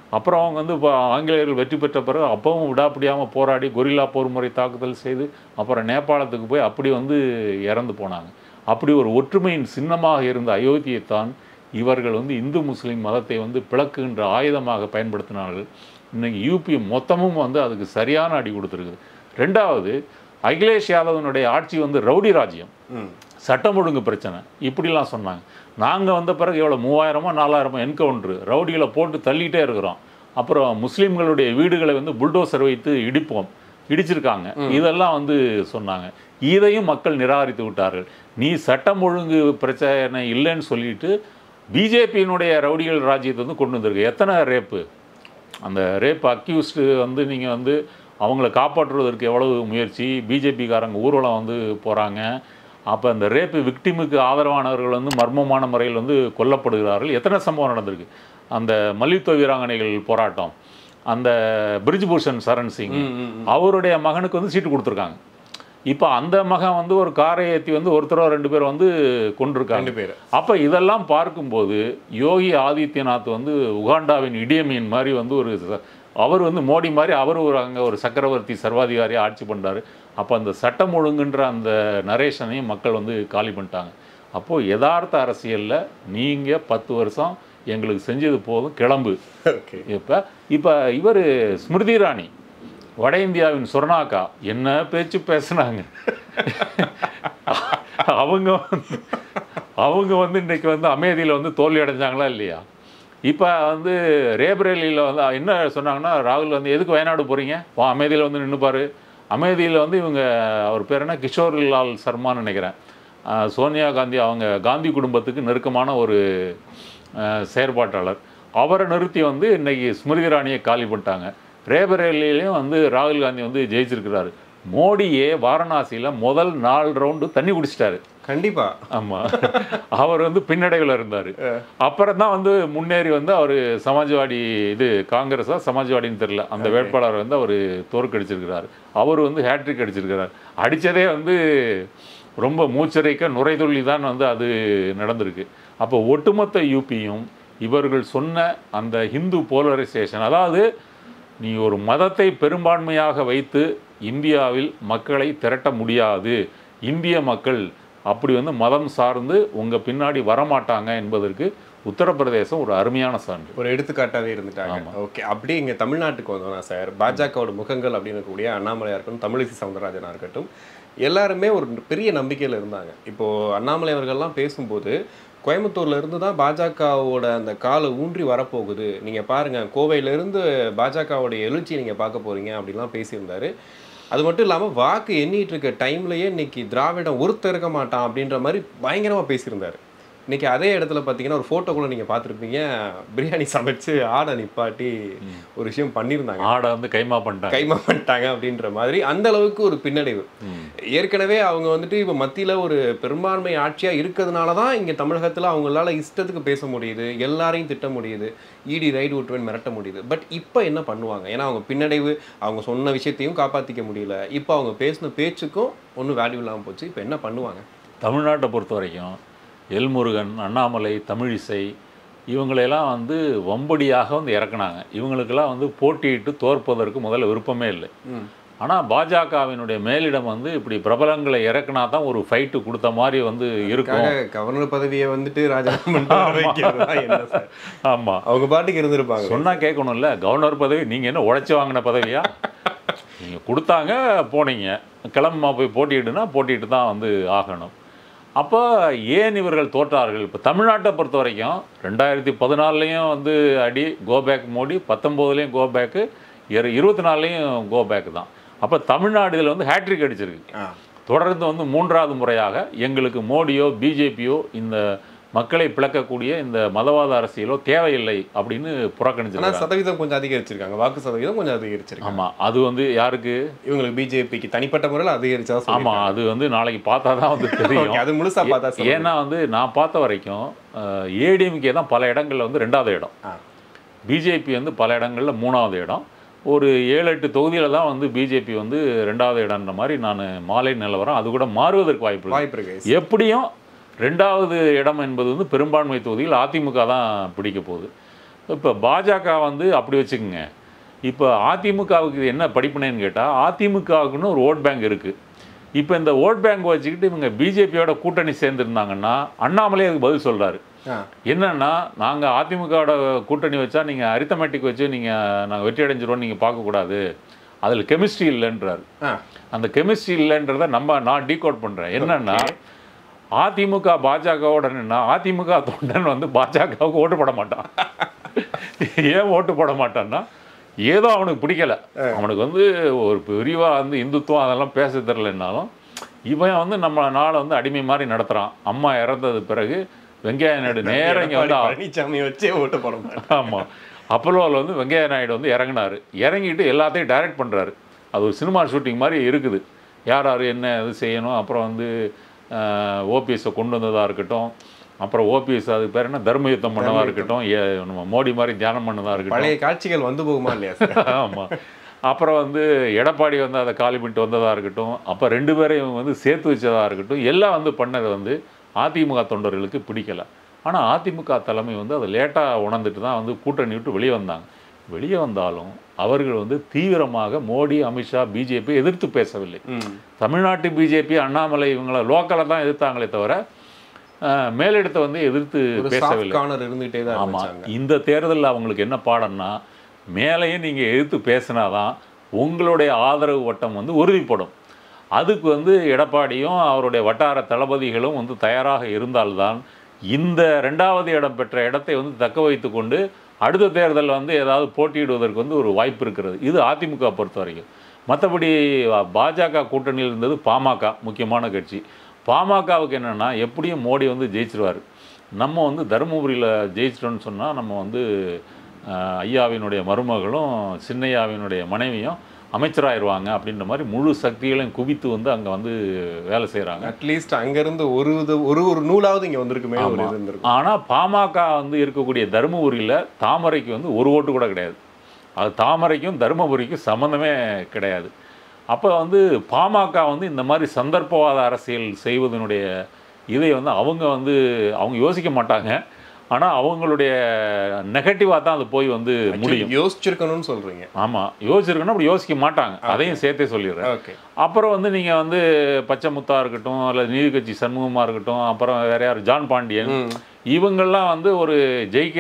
அப்புறம் அவங்க வந்து இப்போ ஆங்கிலேயர்கள் வெற்றி பெற்ற பிறகு அப்பவும் விடாப்பிடியாமல் போராடி கொரில்லா போர் முறை தாக்குதல் செய்து அப்புறம் நேபாளத்துக்கு போய் அப்படி வந்து இறந்து போனாங்க அப்படி ஒரு ஒற்றுமையின் சின்னமாக இருந்த அயோத்தியைத்தான் இவர்கள் வந்து இந்து முஸ்லீம் மதத்தை வந்து பிளக்குகின்ற ஆயுதமாக பயன்படுத்தினார்கள் இன்னைக்கு யூபி மொத்தமும் வந்து அதுக்கு சரியான அடி கொடுத்துருக்குது ரெண்டாவது அகிலேஷ் யாதவனுடைய ஆட்சி வந்து ரவுடி ராஜ்யம் ம் சட்டம் ஒழுங்கு பிரச்சனை இப்படிலாம் சொன்னாங்க நாங்கள் வந்த பிறகு எவ்வளோ மூவாயிரமோ நாலாயிரமோ என்கவுண்ட்ரு ரவுடிகளை போட்டு தள்ளிட்டே இருக்கிறோம் அப்புறம் முஸ்லீம்களுடைய வீடுகளை வந்து புல்டோசர் வைத்து இடிப்போம் இடிச்சிருக்காங்க இதெல்லாம் வந்து சொன்னாங்க இதையும் மக்கள் நிராகரித்து விட்டார்கள் நீ சட்டம் ஒழுங்கு பிரச்சனை இல்லைன்னு சொல்லிட்டு பிஜேபியினுடைய ரவுடிகள் ராஜ்யத்தை வந்து கொண்டு வந்திருக்கு எத்தனை ரேப்பு அந்த ரேப் அக்யூஸ்டு வந்து நீங்கள் வந்து அவங்கள காப்பாற்றுவதற்கு எவ்வளவு முயற்சி பிஜேபிக்காரங்க ஊர்வலம் வந்து போகிறாங்க அப்போ அந்த ரேப்பு விக்டிமுக்கு ஆதரவானவர்கள் வந்து மர்மமான முறையில் வந்து கொல்லப்படுகிறார்கள் எத்தனை சம்பவம் நடந்திருக்கு அந்த மல்யுத்த வீராங்கனைகள் போராட்டம் அந்த பிரிஜ்பூஷன் சரண் சிங் அவருடைய மகனுக்கு வந்து சீட்டு கொடுத்துருக்காங்க இப்போ அந்த மகன் வந்து ஒரு காரை ஏற்றி வந்து ஒருத்தரோ ரெண்டு பேர் வந்து கொண்டிருக்காங்க ரெண்டு பேர் அப்போ இதெல்லாம் பார்க்கும்போது யோகி ஆதித்யநாத் வந்து உகாண்டாவின் இடியமீன் மாதிரி வந்து ஒரு ச- அவர் வந்து மோடி மாதிரி அவர் ஒரு அங்கே ஒரு சக்கரவர்த்தி சர்வாதிகாரியாக ஆட்சி பண்ணுறாரு அப்போ அந்த சட்டம் ஒழுங்குன்ற அந்த நரேஷனையும் மக்கள் வந்து காலி பண்ணிட்டாங்க அப்போது யதார்த்த அரசியலில் நீங்கள் பத்து வருஷம் எங்களுக்கு செஞ்சது போதும் கிளம்பு ஓகே இப்போ இப்போ இவர் ஸ்மிருதி இராணி வட இந்தியாவின் சொர்ணாக்கா என்ன பேச்சு பேசுனாங்க அவங்க வந்து அவங்க வந்து இன்னைக்கு வந்து அமேதியில் வந்து தோல்வி அடைஞ்சாங்களா இல்லையா இப்போ வந்து ரேபரேலியில் வந்து என்ன சொன்னாங்கன்னா ராகுல் வந்து எதுக்கு வயநாடு போகிறீங்க வா அமேதியில் வந்து நின்றுப்பாரு அமேதியில் வந்து இவங்க அவர் பேர் என்ன கிஷோர் லால் சர்மான்னு நினைக்கிறேன் ஆஹ் சோனியா காந்தி அவங்க காந்தி குடும்பத்துக்கு நெருக்கமான ஒரு ஆஹ் செயற்பாட்டாளர் அவரை நிறுத்தி வந்து இன்னைக்கு ஸ்மிருதி இராணியை காலி பண்ணிட்டாங்க ரேபரேலிலையும் வந்து ராகுல் காந்தி வந்து ஜெயிச்சிருக்கிறாரு மோடியே வாரணாசியில் முதல் நாலு ரவுண்டு தண்ணி குடிச்சிட்டாரு கண்டிப்பா ஆமா அவர் வந்து பின்னடைவில் இருந்தார் அப்புறம் தான் வந்து முன்னேறி வந்து அவர் சமாஜ்வாடி இது காங்கிரஸா சமாஜ்வாடின்னு தெரியல அந்த வேட்பாளர் வந்து அவர் தோற்கடிச்சிருக்கிறார் அவர் வந்து ஹேட்ரிக் அடிச்சிருக்கிறார் அடித்ததே வந்து ரொம்ப மூச்சரைக்க நுரைதுள்ளி தான் வந்து அது நடந்திருக்கு அப்போ ஒட்டுமொத்த யூபியும் இவர்கள் சொன்ன அந்த ஹிந்து போலரைசேஷன் அதாவது நீ ஒரு மதத்தை பெரும்பான்மையாக வைத்து இந்தியாவில் மக்களை திரட்ட முடியாது இந்திய மக்கள் அப்படி வந்து மதம் சார்ந்து உங்கள் பின்னாடி வரமாட்டாங்க என்பதற்கு உத்தரப்பிரதேசம் ஒரு அருமையான சான்று ஒரு எடுத்துக்காட்டாவே இருந்துட்டாங்க ஓகே அப்படியே இங்க தமிழ்நாட்டுக்கு வந்தோம்னா சார் பாஜகவோட முகங்கள் அப்படின்னு இருக்கக்கூடிய அண்ணாமலையா இருக்கட்டும் தமிழிசை சவுந்தரராஜனா இருக்கட்டும் எல்லாருமே ஒரு பெரிய நம்பிக்கையில இருந்தாங்க இப்போ அண்ணாமலை அவர்கள்லாம் பேசும்போது கோயம்புத்தூர்ல இருந்து தான் பாஜகவோட அந்த காலை ஊன்றி வரப்போகுது நீங்க பாருங்க கோவையில இருந்து பாஜகவோட எழுச்சி நீங்க பார்க்க போறீங்க அப்படிலாம் பேசியிருந்தாரு அது மட்டும் இல்லாமல் வாக்கு எண்ணிட்டு இருக்க டைம்லயே இன்னைக்கு திராவிடம் ஒருத்தர் இருக்க மாட்டான் அப்படின்ற மாதிரி பயங்கரமா பேசியிருந்தாரு இன்னைக்கு அதே இடத்துல பார்த்தீங்கன்னா ஒரு ஃபோட்டோ கூட நீங்கள் பார்த்துருப்பீங்க பிரியாணி சமைச்சு ஆடை நிப்பாட்டி ஒரு விஷயம் பண்ணியிருந்தாங்க ஆடை வந்து கைமா பண்ணிட்டாங்க கைமா பண்ணிட்டாங்க அப்படின்ற மாதிரி அந்த அளவுக்கு ஒரு பின்னடைவு ஏற்கனவே அவங்க வந்துட்டு இப்போ மத்தியில் ஒரு பெரும்பான்மை ஆட்சியாக இருக்கிறதுனால தான் இங்கே தமிழகத்தில் அவங்களால இஷ்டத்துக்கு பேச முடியுது எல்லாரையும் திட்ட முடியுது இடி ரைடு விட்டுவேன் மிரட்ட முடியுது பட் இப்போ என்ன பண்ணுவாங்க ஏன்னா அவங்க பின்னடைவு அவங்க சொன்ன விஷயத்தையும் காப்பாற்றிக்க முடியல இப்போ அவங்க பேசின பேச்சுக்கும் ஒன்றும் வேல்யூ இல்லாமல் போச்சு இப்போ என்ன பண்ணுவாங்க தமிழ்நாட்டை பொறுத்த வரைக்கும் எல்முருகன் அண்ணாமலை தமிழிசை இவங்களையெல்லாம் வந்து வம்படியாக வந்து இறக்குனாங்க இவங்களுக்கெல்லாம் வந்து போட்டியிட்டு தோற்பதற்கு முதல்ல விருப்பமே இல்லை ஆனால் பாஜகவினுடைய மேலிடம் வந்து இப்படி பிரபலங்களை இறக்குனா தான் ஒரு ஃபைட்டு கொடுத்த மாதிரி வந்து இருக்கும் அதுக்காக கவர்னர் பதவியை வந்துட்டு ராஜினாமா பண்ணிட்டு வர வைக்கிறதா என்ன சார் ஆமாம் அவங்க பாட்டுக்கு இருந்திருப்பாங்க சொன்னா கேட்கணும்ல கவர்னர் பதவி நீங்கள் என்ன உழைச்சி வாங்கின பதவியா நீங்கள் கொடுத்தாங்க போனீங்க கிளம்புமா போய் போட்டியிடுனா போட்டிட்டு தான் வந்து ஆகணும் அப்போ ஏன் இவர்கள் தோற்றார்கள் இப்போ தமிழ்நாட்டை பொறுத்த வரைக்கும் ரெண்டாயிரத்தி பதினாலுலேயும் வந்து அடி கோபேக் மோடி பத்தொம்போதுலேயும் கோபேக்கு இரு இருபத்தி நாலுலேயும் கோபேக் தான் அப்போ தமிழ்நாடு இதில் வந்து ஹேட்ரிக் அடிச்சிருக்கு ஆ. தொடர்ந்து வந்து மூன்றாவது முறையாக எங்களுக்கு மோடியோ பிஜேபியோ இந்த மக்களை பிளக்கக்கூடிய இந்த மதவாத அரசியலோ தேவையில்லை அப்படின்னு ஆனா புறக்கணிச்சிருக்காங்க சதவீதம் கொஞ்சம் அதிகரிச்சிருக்காங்க வாக்கு சதவீதம் கொஞ்சம் அதிகரிச்சிருக்காங்க ஆமா அது வந்து யாருக்கு இவங்களுக்கு பிஜேபிக்கு தனிப்பட்ட முறையில் அதிகரிச்சா ஆமா அது வந்து நாளைக்கு பார்த்தா தான் வந்து தெரியும் அது முழுசா பார்த்தா சொல்லுங்க. ஏன்னா வந்து நான் பார்த்த வரைக்கும் ஏடிஎம்கே தான் பல இடங்கள்ல வந்து ரெண்டாவது இடம் ஆ. பிஜேபி வந்து பல இடங்கள்ல மூணாவது இடம் ஒரு ஏழு எட்டு தொகுதியில தான் வந்து பிஜேபி வந்து ரெண்டாவது இடம்ன்ற மாதிரி நான் மாலை நிலவரம் அது கூட மாறுவதற்கு வாய்ப்பு இருக்கு வாய்ப்பு இருக்கு எப்படியும் ரெண்டாவது இடம் என்பது வந்து பெரும்பான்மை தொகுதியில் அதிமுக தான் பிடிக்க போகுது இப்போ பாஜக வந்து அப்படி வச்சுக்கோங்க இப்போ அதிமுகவுக்கு இது என்ன படிப்பினைன்னு கேட்டால் அதிமுகவுக்குன்னு ஒரு ஓட் பேங்க் இருக்குது இப்போ இந்த ஓட் பேங்க் வச்சுக்கிட்டு இவங்க பிஜேபியோட கூட்டணி சேர்ந்துருந்தாங்கன்னா அண்ணாமலே அதுக்கு பதில் சொல்கிறாரு ஆ என்னன்னா நாங்கள் அதிமுகவோட கூட்டணி வச்சா நீங்கள் அரித்தமேட்டிக் வச்சு நீங்கள் நாங்கள் வெற்றி அடைஞ்சிருவோம் நீங்கள் பார்க்கக்கூடாது அதில் கெமிஸ்ட்ரி இல்லைன்றாரு ஆ அந்த கெமிஸ்ட்ரி இல்லைன்றத நம்ம நான் டீகோட் பண்ணுறேன் என்னன்னா அதிமுக பாஜகவோட நின்னா அதிமுக தொண்டன் வந்து பாஜகவுக்கு ஓட்டு போட மாட்டான் ஏன் ஓட்டு போட மாட்டான்னா ஏதோ அவனுக்கு பிடிக்கல அவனுக்கு வந்து ஒரு பிரிவா வந்து இந்துத்துவம் அதெல்லாம் பேச தெரிலனாலும் இவன் வந்து நம்ம நாளை வந்து அடிமை மாதிரி நடத்துகிறான் அம்மா இறந்தது பிறகு வெங்கைய நாயுடு நேரம் இங்கே வந்து எடப்பாடி பழனிசாமி வச்சே ஓட்டு போட மாட்டேன் ஆமாம் அப்போலோவில் வந்து வெங்கைய நாயுடு வந்து இறங்குனாரு இறங்கிட்டு எல்லாத்தையும் டைரக்ட் பண்ணுறாரு அது ஒரு சினிமா ஷூட்டிங் மாதிரி இருக்குது யார் யார் என்ன இது செய்யணும் அப்புறம் வந்து ஓபிஎஸை கொண்டு வந்ததாக இருக்கட்டும் அப்புறம் ஓபிஎஸ் அது பேர் என்ன தர்ம யுத்தம் பண்ணதாக இருக்கட்டும் ஏ- நம்ம மோடி மாதிரி தியானம் பண்ணதாக இருக்கட்டும் பழைய காட்சிகள் வந்து போகுமா இல்லையா சார் ஆமாம் அப்புறம் வந்து எடப்பாடி வந்து அதை காலி பண்ணிட்டு வந்ததாக இருக்கட்டும் அப்போ ரெண்டு பேரையும் வந்து சேர்த்து வச்சதாக இருக்கட்டும் எல்லாம் வந்து பண்ணது வந்து அதிமுக தொண்டர்களுக்கு பிடிக்கல ஆனால் அதிமுக தலைமை வந்து அதை லேட்டாக உணர்ந்துட்டு தான் வந்து கூட்டணி விட்டு வெளியே வந்தாங்க வெளியே வந்தாலும் அவர்கள் வந்து தீவிரமாக மோடி அமித்ஷா பிஜேபி எதிர்த்து பேசவில்லை ம் தமிழ்நாட்டு பிஜேபி அண்ணாமலை இவங்கள லோக்கலில் தான் எதிர்த்தாங்களே தவிர அஹ், மேலிடத்தை வந்து எதிர்த்து ஒரு பேசவில்லை சாஃப்ட் கார்னர் இருந்துகிட்டே தான் ஆமாம் இருந்துச்சாங்க இந்த தேர்தலில் அவங்களுக்கு என்ன பாடம்னா மேலேயும் நீங்கள் எதிர்த்து பேசினாதான் உங்களுடைய ஆதரவு வட்டம் வந்து உறுதிப்படும் அதுக்கு வந்து எடப்பாடியும் அவருடைய வட்டார தளபதிகளும் வந்து தயாராக இருந்தால்தான் இந்த ரெண்டாவது இடம் பெற்ற இடத்தை வந்து தக்க வைத்து கொண்டு அடுத்த தேர்தலில் வந்து ஏதாவது போட்டியிடுவதற்கு வந்து ஒரு வாய்ப்பு இருக்கிறது இது அதிமுக பொறுத்த வரைக்கும் மற்றபடி பாஜக கூட்டணியில் இருந்தது பாமக முக்கியமான கட்சி பாமகவுக்கு என்னென்னா எப்படியும் மோடி வந்து ஜெயிச்சிருவார் நம்ம வந்து தருமபுரியில் ஜெயிச்சிட்டோம்னு சொன்னால் நம்ம வந்து அஹ், ஐயாவினுடைய மருமகளும் சின்னையாவினுடைய மனைவியும் அமைச்சராயிருவாங்க அப்படின்ற மாதிரி முழு சக்திகளையும் குவித்து வந்து அங்கே வந்து வேலை செய்கிறாங்க அட்லீஸ்ட் அங்கிருந்து ஒரு இது ஒரு ஒரு நூலாவது இங்க வந்திருக்குமே ஒரு இது இருந்திருக்கும் ஆனால் பாமக வந்து இருக்கக்கூடிய தருமபுரியில் தாமரைக்கு வந்து ஒரு ஓட்டு கூட கிடையாது அது தாமரைக்கும் தருமபுரிக்கும் சம்மந்தமே கிடையாது அப்போ வந்து பாமக வந்து இந்த மாதிரி சந்தர்ப்பவாத அரசியல் செய்வதனுடைய இதை வந்து அவங்க வந்து அவங்க யோசிக்க மாட்டாங்க ஆனால் அவங்களுடைய நெகட்டிவாக தான் அது போய் வந்து முடியும் யோசிச்சிருக்கணும்னு சொல்றீங்க ஆமாம் யோசிச்சிருக்கணும் அப்படி யோசிக்க மாட்டாங்க அதையும் சேர்த்தே சொல்லிடுறேன் ஓகே அப்புறம் வந்து நீங்கள் வந்து பச்சை முத்தா இருக்கட்டும் இல்லை நீதி கட்சி சண்முகமாக இருக்கட்டும் அப்புறம் வேற யார் ஜான் பாண்டியன் இவங்கெல்லாம் வந்து ஒரு ஜெயிக்க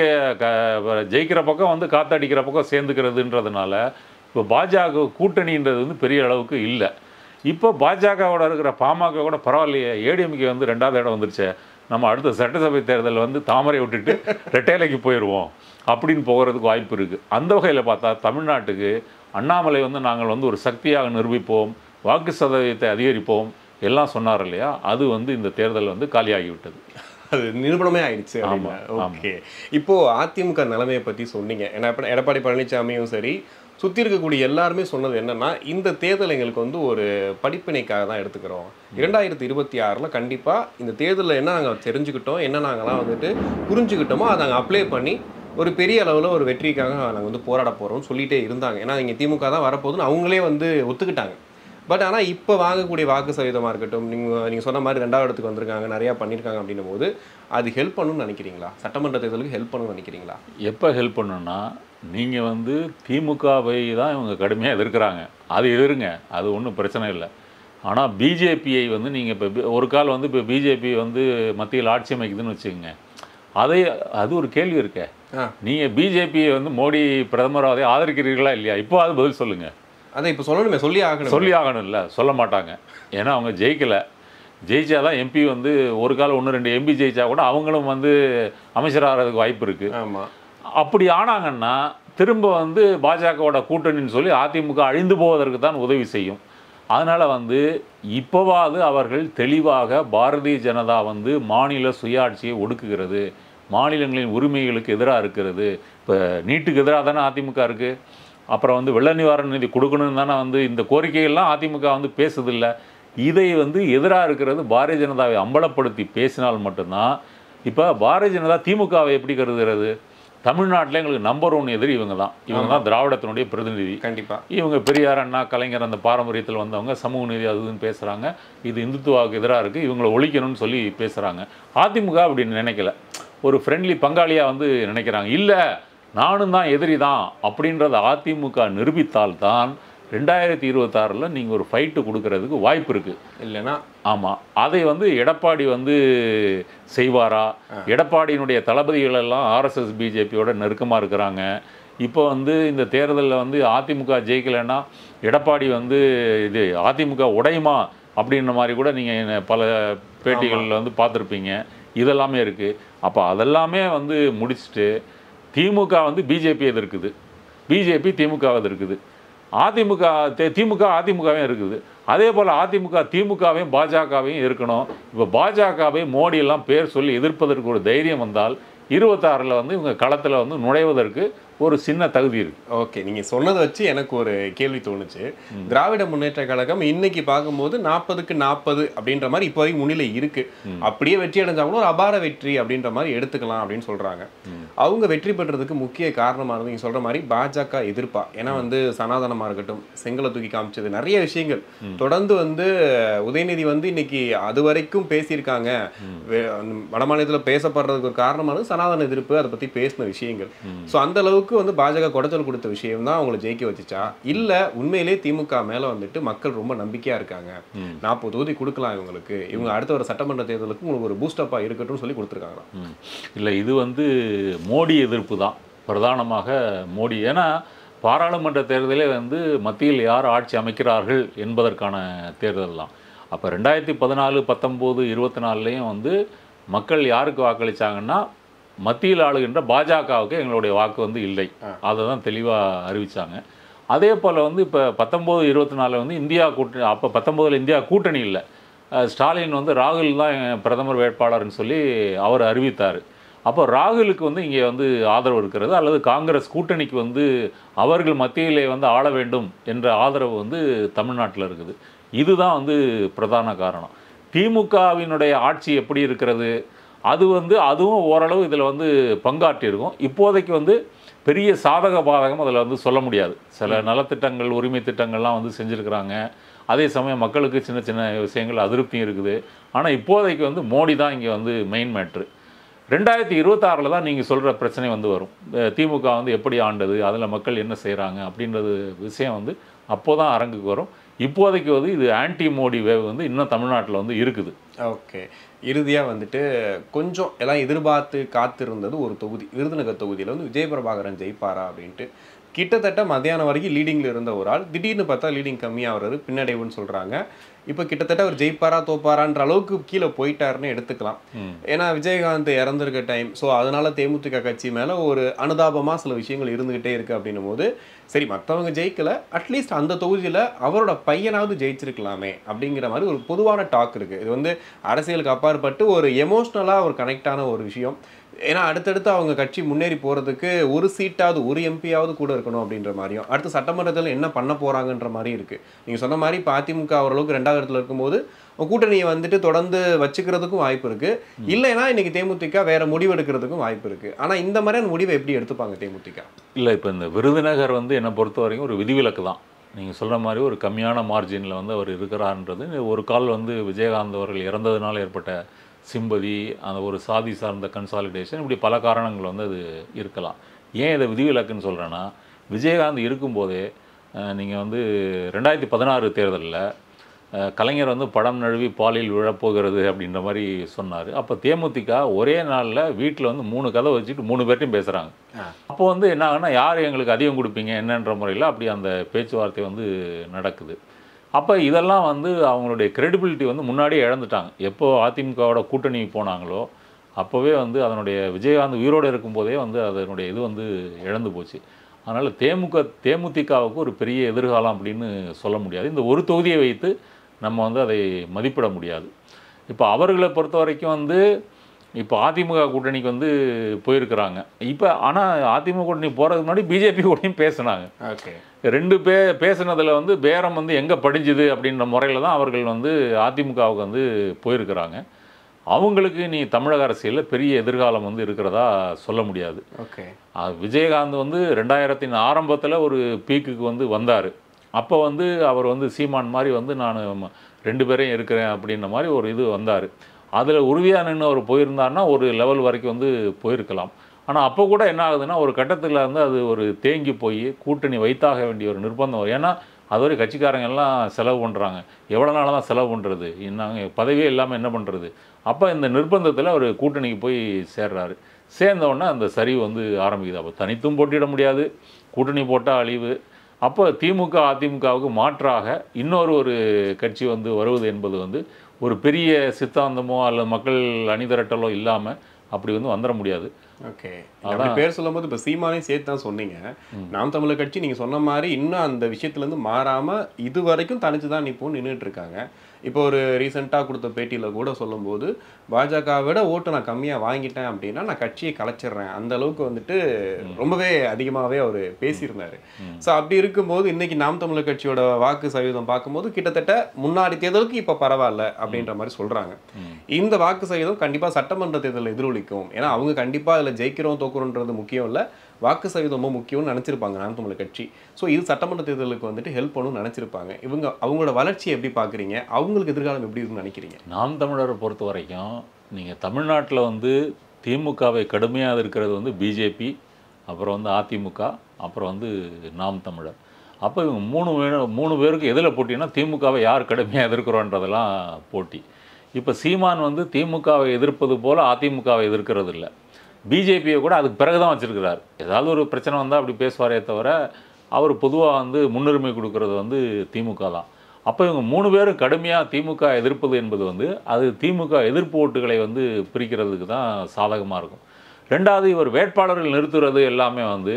க ஜெயிக்கிற பக்கம் வந்து காத்தடிக்கிற பக்கம் சேர்ந்துக்கிறதுன்றதுனால இப்போ பாஜக கூட்டணின்றது வந்து பெரிய அளவுக்கு இல்லை இப்போ பாஜகவோட இருக்கிற பாமக கூட பரவாயில்லையே ஏடிஎம்கே வந்து ரெண்டாவது இடம் வந்துருச்சே நம்ம அடுத்த சட்டசபை தேர்தலில் வந்து தாமரை விட்டுட்டு ரெட்டைலைக்கு போயிடுவோம் அப்படின்னு போகிறதுக்கு வாய்ப்பு இருக்குது அந்த வகையில் பார்த்தா தமிழ்நாட்டுக்கு அண்ணாமலை வந்து நாங்கள் வந்து ஒரு சக்தியாக நிரூபிப்போம் வாக்கு சதவீதத்தை அதிகரிப்போம் எல்லாம் சொன்னார் இல்லையா அது வந்து இந்த தேர்தல் வந்து காலியாகிவிட்டது அது நிரூபணமே ஆயிடுச்சு ஆமா, ஓகே இப்போ அதிமுக நிலைமையை பத்தி சொன்னீங்க ஏன்னா இப்ப எடப்பாடி பழனிசாமியும் சரி சுத்தி இருக்கக்கூடிய எல்லாருமே சொன்னது என்னன்னா இந்த தேர்தல் எங்களுக்கு வந்து ஒரு படிப்பினைக்காக தான் எடுத்துக்கிறோம் இரண்டாயிரத்தி இருபத்தி ஆறுல கண்டிப்பா இந்த தேர்தலில் என்ன நாங்கள் தெரிஞ்சுக்கிட்டோம் என்ன நாங்களாம் வந்துட்டு புரிஞ்சுக்கிட்டோமோ அதை நாங்கள் அப்ளை பண்ணி ஒரு பெரிய அளவில் ஒரு வெற்றிக்காக நாங்கள் வந்து போராட போகிறோம்னு சொல்லிட்டே இருந்தாங்க ஏன்னா இங்கே திமுக தான் வரப்போகுதுன்னு அவங்களே வந்து ஒத்துக்கிட்டாங்க பட் ஆனால் இப்போ வாங்கக்கூடிய வாக்கு சதவீதமாக இருக்கட்டும் நீங்கள் நீங்கள் சொன்ன மாதிரி ரெண்டாவது இடத்துக்கு வந்திருக்காங்க நிறையா பண்ணியிருக்காங்க அப்படின்னும் போது அது ஹெல்ப் பண்ணணும்னு நினைக்கிறீங்களா சட்டமன்ற தேர்தலுக்கு ஹெல்ப் பண்ணணும்னு நினைக்கிறீங்களா எப்போ ஹெல்ப் பண்ணுன்னா நீங்கள் வந்து திமுகவை தான் இவங்க கடுமையாக எதிர்க்கிறாங்க அது எதிருங்க அது ஒன்றும் பிரச்சனை இல்லை ஆனால் பிஜேபியை வந்து நீங்கள் இப்போ ஒரு கால் வந்து இப்போ பிஜேபி வந்து மத்தியில் ஆட்சி அமைக்குதுன்னு வச்சுக்கோங்க அதை அது ஒரு கேள்வி இருக்கே ஆ நீங்கள் பிஜேபியை வந்து மோடி பிரதமராக ஆதரிக்கிறீர்களா இல்லையா இப்போ அது பதில் சொல்லுங்கள் அதை இப்போ சொல்லணுமே சொல்லி ஆகணும் சொல்லி ஆகணும்ல சொல்ல மாட்டாங்க ஏன்னா அவங்க ஜெயிக்கலை ஜெயிச்சாதான் எம்பி வந்து ஒரு கால் ஒன்று ரெண்டு எம்பி ஜெயிச்சா கூட அவங்களும் வந்து அமைச்சராகிறதுக்கு வாய்ப்பு இருக்குது ஆமாம் அப்படி ஆனாங்கன்னா திரும்ப வந்து பாஜகவோட கூட்டணின்னு சொல்லி அதிமுக அழிந்து போவதற்கு தான் உதவி செய்யும் அதனால் வந்து இப்போவாது அவர்கள் தெளிவாக பாரதிய ஜனதா வந்து மாநில சுயாட்சியை ஒடுக்குகிறது மாநிலங்களின் உரிமைகளுக்கு எதிராக இருக்கிறது இப்போ நீட்டுக்கு எதிராக தானே அதிமுக இருக்குது அப்புறம் வந்து வெள்ள நிவாரண நிதி கொடுக்கணும்னு தானே வந்து இந்த கோரிக்கைகள்லாம் அதிமுக வந்து பேசுதில்ல இதை வந்து எதிராக இருக்கிறது பாரதிய ஜனதாவை அம்பலப்படுத்தி பேசினால் மட்டும்தான் இப்போ பாரதிய ஜனதா திமுகவை எப்படி கருதுகிறது தமிழ்நாட்டில் எங்களுக்கு நம்பர் ஒன் எதிரி இவங்க தான் இவங்க தான் திராவிடத்தினுடைய பிரதிநிதி கண்டிப்பாக இவங்க பெரியார் அண்ணா கலைஞர் அந்த பாரம்பரியத்தில் வந்தவங்க சமூக நீதி அது இதுன்னு பேசுகிறாங்க இது இந்துத்துவாவுக்கு எதிராக இருக்குது இவங்களை ஒழிக்கணும்னு சொல்லி பேசுகிறாங்க அதிமுக அப்படின்னு நினைக்கல ஒரு ஃப்ரெண்ட்லி பங்காளியாக வந்து நினைக்கிறாங்க இல்லை நானும் தான் எதிரி தான் அப்படின்றத அதிமுக நிரூபித்தால்தான் ரெண்டாயிரத்தி இருபத்தாறில் நீங்கள் ஒரு ஃபைட்டு கொடுக்கறதுக்கு வாய்ப்பு இருக்குது இல்லைன்னா ஆமாம் அதை வந்து எடப்பாடி வந்து செய்வாரா எடப்பாடியினுடைய தளபதிகள் எல்லாம் ஆர்எஸ்எஸ் பிஜேபியோட நெருக்கமாக இருக்கிறாங்க இப்போ வந்து இந்த தேர்தலில் வந்து அதிமுக ஜெயிக்கலைன்னா எடப்பாடி வந்து இது அதிமுக உடையுமா அப்படின்ற மாதிரி கூட நீங்கள் பல பேட்டிகளில் வந்து பார்த்துருப்பீங்க இதெல்லாமே இருக்குது அப்போ அதெல்லாமே வந்து முடிச்சுட்டு திமுக வந்து பிஜேபி எதிர்க்குது பிஜேபி திமுக எதிர்க்குது அதிமுக தே- திமுக அதிமுகவையும் இருக்குது அதே போல் அதிமுக திமுகவையும் பாஜகவையும் இருக்கணும் இப்போ பாஜகவை மோடி எல்லாம் பேர் சொல்லி எதிர்ப்பதற்கு ஒரு தைரியம் வந்தால் இருபத்தாறில் வந்து இவங்க களத்தில் வந்து நுழைவதற்கு ஒரு சின்ன தகுதி இருக்கு ஓகே நீங்க சொன்னதை வச்சு எனக்கு ஒரு கேள்வி தோணுச்சு திராவிட முன்னேற்ற கழகம் இன்னைக்கு பார்க்கும்போது நாற்பதுக்கு நாற்பது அப்படின்ற மாதிரி இப்போ வரைக்கும் முன்னிலை இருக்கு அப்படியே வெற்றி அடைஞ்சா கூட ஒரு அபார வெற்றி அப்படின்ற மாதிரி எடுத்துக்கலாம் அப்படின்னு சொல்றாங்க அவங்க வெற்றி பெற்றதுக்கு முக்கிய காரணமானது நீங்க சொல்ற மாதிரி பாஜக எதிர்ப்பா ஏன்னா வந்து சனாதனமா இருக்கட்டும் செங்கலை தூக்கி காமிச்சது நிறைய விஷயங்கள் தொடர்ந்து வந்து உதயநிதி வந்து இன்னைக்கு அது வரைக்கும் பேசியிருக்காங்க வே- வட மாநிலத்தில் பேசப்படுறதுக்கு ஒரு காரணமானது சனாதன எதிர்ப்பு அதை பத்தி பேசின விஷயங்கள் ஸோ அந்த அளவுக்கு வந்து பாஜக குடைச்சல் கொடுத்த விஷயம் தான் அவங்களை ஜெயிக்க வச்சுச்சா இல்ல உண்மையிலே திமுக மேல வந்துட்டு மக்கள் ரொம்ப நம்பிக்கையா இருக்காங்க நாற்பது தொகுதி கொடுக்கலாம் இவங்களுக்கு இவங்க அடுத்த ஒரு சட்டமன்ற தேர்தலுக்கு உங்களுக்கு ஒரு பூஸ்டப்பா இருக்கட்டும்னு சொல்லி கொடுத்துருக்காங்க இல்லை இது வந்து மோடி எதிர்ப்பு தான் பிரதானமாக மோடி ஏன்னா பாராளுமன்ற தேர்தலே வந்து மத்தியில் யார் ஆட்சி அமைக்கிறார்கள் என்பதற்கான தேர்தல் தான் அப்போ ரெண்டாயிரத்தி பதினாலு பத்தொம்போது இருபத்தி நாலுலேயும் வந்து மக்கள் யாருக்கு வாக்களிச்சாங்கன்னா மத்தியில் ஆளுகின்ற பாஜகவுக்கு எங்களுடைய வாக்கு வந்து இல்லை அதை தான் தெளிவாக அறிவிச்சாங்க அதே போல் வந்து இப்போ பத்தொம்போது இருபத்தி நாலில் வந்து இந்தியா கூட்டணி அப்போ பத்தொம்போதில் இந்தியா கூட்டணி இல்லை அஹ் ஸ்டாலின் வந்து ராகுல் தான் எங்க பிரதமர் வேட்பாளர்னு சொல்லி அவர் அறிவித்தார் அப்போ ராகுலுக்கு வந்து இங்கே வந்து ஆதரவு இருக்கிறது அல்லது காங்கிரஸ் கூட்டணிக்கு வந்து அவர்கள் மத்தியிலே வந்து ஆள வேண்டும் என்ற ஆதரவு வந்து தமிழ்நாட்டில் இருக்குது இதுதான் வந்து பிரதான காரணம் திமுகவினுடைய ஆட்சி எப்படி இருக்கிறது அது வந்து அதுவும் ஓரளவு இதில் வந்து பங்காற்றியிருக்கும் இப்போதைக்கு வந்து பெரிய சாதக பாதகம் அதில் வந்து சொல்ல முடியாது சில நலத்திட்டங்கள் உரிமை திட்டங்கள்லாம் வந்து செஞ்சுருக்கிறாங்க அதே சமயம் மக்களுக்கு சின்ன சின்ன விஷயங்கள் அதிருப்தியும் இருக்குது ஆனால் இப்போதைக்கு வந்து மோடி தான் இங்கே வந்து மெயின் மேட்ரு ரெண்டாயிரத்தி இருபத்தாறில் தான் நீங்கள் சொல்கிற பிரச்சனை வந்து வரும் அஹ் திமுக வந்து எப்படி ஆண்டது அதில் மக்கள் என்ன செய்கிறாங்க அப்படின்றது விஷயம் வந்து அப்போ தான் அரங்குக்கு வரும் இப்போதைக்கு வந்து இது ஆன்டி மோடி வேவ் வந்து இன்னும் தமிழ்நாட்டில் வந்து இருக்குது ஓகே இறுதியா வந்துட்டு கொஞ்சம் எல்லாம் எதிர்பார்த்து காத்திருந்தது ஒரு தொகுதி விருதுநகர் தொகுதியில வந்து விஜயபிரபாகரன் ஜெயிப்பாரா அப்படின்ட்டு கிட்டத்தட்ட மத்தியானம் வரைக்கும் லீடிங்ல இருந்த ஒரு ஆள் திடீர்னு பார்த்தா லீடிங் கம்மியாகிறது பின்னடைவுன்னு சொல்றாங்க இப்போ கிட்டத்தட்ட அவர் ஜெயிப்பாரா தோப்பாரான்ற அளவுக்கு கீழே போயிட்டாருன்னு எடுத்துக்கலாம் ஏன்னா விஜயகாந்த் இறந்திருக்க டைம் ஸோ அதனால தேமுதிக கட்சி மேல ஒரு அனுதாபமா சில விஷயங்கள் இருந்துகிட்டே இருக்கு அப்படின்னும் போது சரி மற்றவங்க ஜெயிக்கல அட்லீஸ்ட் அந்த தொகுதியில அவரோட பையனாவது ஜெயிச்சிருக்கலாமே அப்படிங்கிற மாதிரி ஒரு பொதுவான டாக் இருக்கு இது வந்து அரசியலுக்கு அப்பாற்பட்டு ஒரு எமோஷ்னலாக ஒரு கனெக்டான ஒரு விஷயம் ஏன்னா அடுத்தடுத்து அவங்க கட்சி முன்னேறி போறதுக்கு ஒரு சீட்டாவது ஒரு எம்பியாவது கூட இருக்கணும் அப்படின்ற மாதிரியும் அடுத்து சட்டமன்றத்தில் என்ன பண்ண போறாங்கன்ற மாதிரி இருக்கு நீங்க சொன்ன மாதிரி இப்போ அதிமுக ஓரளவுக்கு ரெண்டாவது இடத்துல இருக்கும்போது கூட்டணியை வந்துட்டு தொடர்ந்து வச்சுக்கிறதுக்கும் வாய்ப்பு இருக்கு இல்லைன்னா இன்னைக்கு தேமுதிக வேற முடிவு எடுக்கிறதுக்கும் வாய்ப்பு இருக்கு ஆனா இந்த மாதிரியான முடிவை எப்படி எடுத்துப்பாங்க தேமுதிக இல்லை இப்போ இந்த விருதுநகர் வந்து என்னை பொறுத்த வரைக்கும் ஒரு விதிவிலக்கு தான் நீங்கள் சொல்கிற மாதிரி ஒரு கம்மியான மார்ஜினில் வந்து அவர் இருக்கிறார்ன்றது ஒரு கால் வந்து விஜயகாந்த் அவர்கள் இறந்ததுனால ஏற்பட்ட சிம்பதி அந்த ஒரு சாதி சார்ந்த கன்சாலிடேஷன் இப்படி பல காரணங்கள் வந்து அது இருக்கலாம் ஏன் இதை விதிவிலக்குன்னு சொல்கிறேன்னா விஜயகாந்த் இருக்கும்போதே நீங்கள் வந்து ரெண்டாயிரத்தி பதினாறு தேர்தலில் அஹ் கலைஞர் வந்து படம் நழுவி பாலில் விழப்போகிறது அப்படின்ற மாதிரி சொன்னார் அப்போ தேமுதிக ஒரே நாளில் வீட்டில் வந்து மூணு கதை வச்சுட்டு மூணு பேர்ட்டையும் பேசுகிறாங்க அப்போ வந்து என்ன ஆகுனா யார் எங்களுக்கு அதிகம் கொடுப்பீங்க என்னன்ற முறையில் அப்படி அந்த பேச்சுவார்த்தை வந்து நடக்குது அப்போ இதெல்லாம் வந்து அவங்களுடைய credibility வந்து முன்னாடியே இழந்துட்டாங்க எப்போ அதிமுகவோட கூட்டணி போனாங்களோ அப்போவே வந்து அதனுடைய விஜயகாந்த் உயிரோடு இருக்கும்போதே வந்து அதனுடைய இது வந்து இழந்து போச்சு அதனால் தேமுக தேமுதிகவுக்கு ஒரு பெரிய எதிர்காலம் அப்படின்னு சொல்ல முடியாது இந்த ஒரு தொகுதியை வைத்து நம்ம வந்து அதை மதிப்பிட முடியாது இப்போ அவர்களை பொறுத்த வரைக்கும் வந்து இப்போ அதிமுக கூட்டணிக்கு வந்து போயிருக்கிறாங்க இப்போ ஆனால் அதிமுக கூட்டணி போகிறதுக்கு முன்னாடி பிஜேபி கூடயும் பேசுனாங்க ஓகே ரெண்டு பே பேசுனதில் வந்து பேரம் வந்து எங்கே படிஞ்சுது அப்படின்ற முறையில் தான் அவர்கள் வந்து அதிமுகவுக்கு வந்து போயிருக்கிறாங்க அவங்களுக்கு நீ தமிழக அரசியலில் பெரிய எதிர்காலம் வந்து இருக்கிறதா சொல்ல முடியாது ஓகே அஹ் விஜயகாந்த் வந்து ரெண்டாயிரத்தின் ஆரம்பத்தில் ஒரு பீக்குக்கு வந்து வந்தார் அப்போ வந்து அவர் வந்து சீமான் மாதிரி வந்து நான் ம- ரெண்டு பேரையும் இருக்கிறேன் அப்படின்ற மாதிரி ஒரு இது வந்தார் அதில் உறுதியாக நின்று அவர் போயிருந்தாருன்னா ஒரு லெவல் வரைக்கும் வந்து போயிருக்கலாம் ஆனால் அப்போ கூட என்ன ஆகுதுன்னா ஒரு கட்டத்தில் வந்து அது ஒரு தேங்கி போய் கூட்டணி வைத்தாக வேண்டிய ஒரு நிர்பந்தம் வரும் ஏன்னா அதுவரை கட்சிக்காரங்க எல்லாம் செலவு பண்ணுறாங்க எவ்வளோ நாளாக தான் செலவு பண்ணுறது நாங்கள் பதவியே இல்லாமல் என்ன பண்ணுறது அப்போ இந்த நிர்பந்தத்தில் அவர் கூட்டணிக்கு போய் சேர்றாரு சேர்ந்த உடனே அந்த சரிவு வந்து ஆரம்பிக்குது அப்போ தனித்தும் போட்டியிட முடியாது கூட்டணி போட்டால் அழிவு அப்போ திமுக அதிமுகவுக்கு மாற்றாக இன்னொரு ஒரு கட்சி வந்து வருவது என்பது வந்து ஒரு பெரிய சித்தாந்தமோ அல்லது மக்கள் அணிதிரட்டலோ இல்லாமல் அப்படி வந்து வந்துட முடியாது ஓகே அப்படி பேர் சொல்லும்போது இப்போ சீமானையும் சேர்த்து தான் சொன்னீங்க நாம் தமிழர் கட்சி நீங்க சொன்ன மாதிரி இன்னும் அந்த விஷயத்துல இருந்து மாறாம இது வரைக்கும் தனிச்சு தான் நிப்போம் நின்றுட்டு இருக்காங்க இப்போ ஒரு ரீசெண்டாக கொடுத்த பேட்டியில கூட சொல்லும்போது பாஜக விட ஓட்டு நான் கம்மியா வாங்கிட்டேன் அப்படின்னா நான் கட்சியை கலைச்சிடுறேன் அந்த அளவுக்கு வந்துட்டு ரொம்பவே அதிகமாகவே அவர் பேசியிருந்தாரு ஸோ அப்படி இருக்கும்போது இன்னைக்கு நாம் தமிழர் கட்சியோட வாக்கு சதவீதம் பார்க்கும்போது கிட்டத்தட்ட முன்னாடி தேர்தலுக்கு இப்போ பரவாயில்ல அப்படின்ற மாதிரி சொல்றாங்க இந்த வாக்கு சதவீதம் கண்டிப்பா சட்டமன்ற தேர்தலில் எதிரொலிக்கும் ஏன்னா அவங்க கண்டிப்பா அதுல ஜெயிக்கிறோம் தோக்குறோன்றது முக்கியம் இல்ல வாக்கு சதவீதம் ரொம்ப முக்கியம்னு நினைச்சிருப்பாங்க நாம் தமிழர் கட்சி ஸோ இது சட்டமன்ற தேர்தலுக்கு வந்துட்டு ஹெல்ப் பண்ணணும்னு நினைச்சிருப்பாங்க இவங்க அவங்களோட வளர்ச்சியை எப்படி பாக்குறீங்க அவங்களுக்கு எதிர்காலம் எப்படி இருக்குன்னு நினைக்கிறீங்க நாம் தமிழரை பொறுத்த வரைக்கும் நீங்கள் தமிழ்நாட்டில் வந்து திமுகவை கடுமையாக இருக்கிறது வந்து பிஜேபி அப்புறம் வந்து அதிமுக அப்புறம் வந்து நாம் தமிழர் அப்போ இவங்க மூணு பேரும் மூணு பேருக்கு எதில் போட்டினா திமுகவை யார் கடுமையாக எதிர்க்கிறோன்றதெல்லாம் போட்டி இப்போ சீமான் வந்து திமுகவை எதிர்ப்பது போல் அதிமுகவை எதிர்க்கிறது இல்லை பிஜேபியை கூட அதுக்கு பிறகு தான் வச்சுருக்கிறார் ஏதாவது ஒரு பிரச்சனை வந்தால் அப்படி பேசுவாரே தவிர அவர் பொதுவாக வந்து முன்னுரிமை கொடுக்கறது வந்து திமுக தான் அப்போ இவங்க மூணு பேரும் கடுமையாக திமுக எதிர்ப்பது என்பது வந்து அது திமுக எதிர்ப்பு ஓட்டுகளை வந்து பிரிக்கிறதுக்கு தான் சாதகமாக இருக்கும் ரெண்டாவது இவர் வேட்பாளர்கள் நிறுத்துறது எல்லாமே வந்து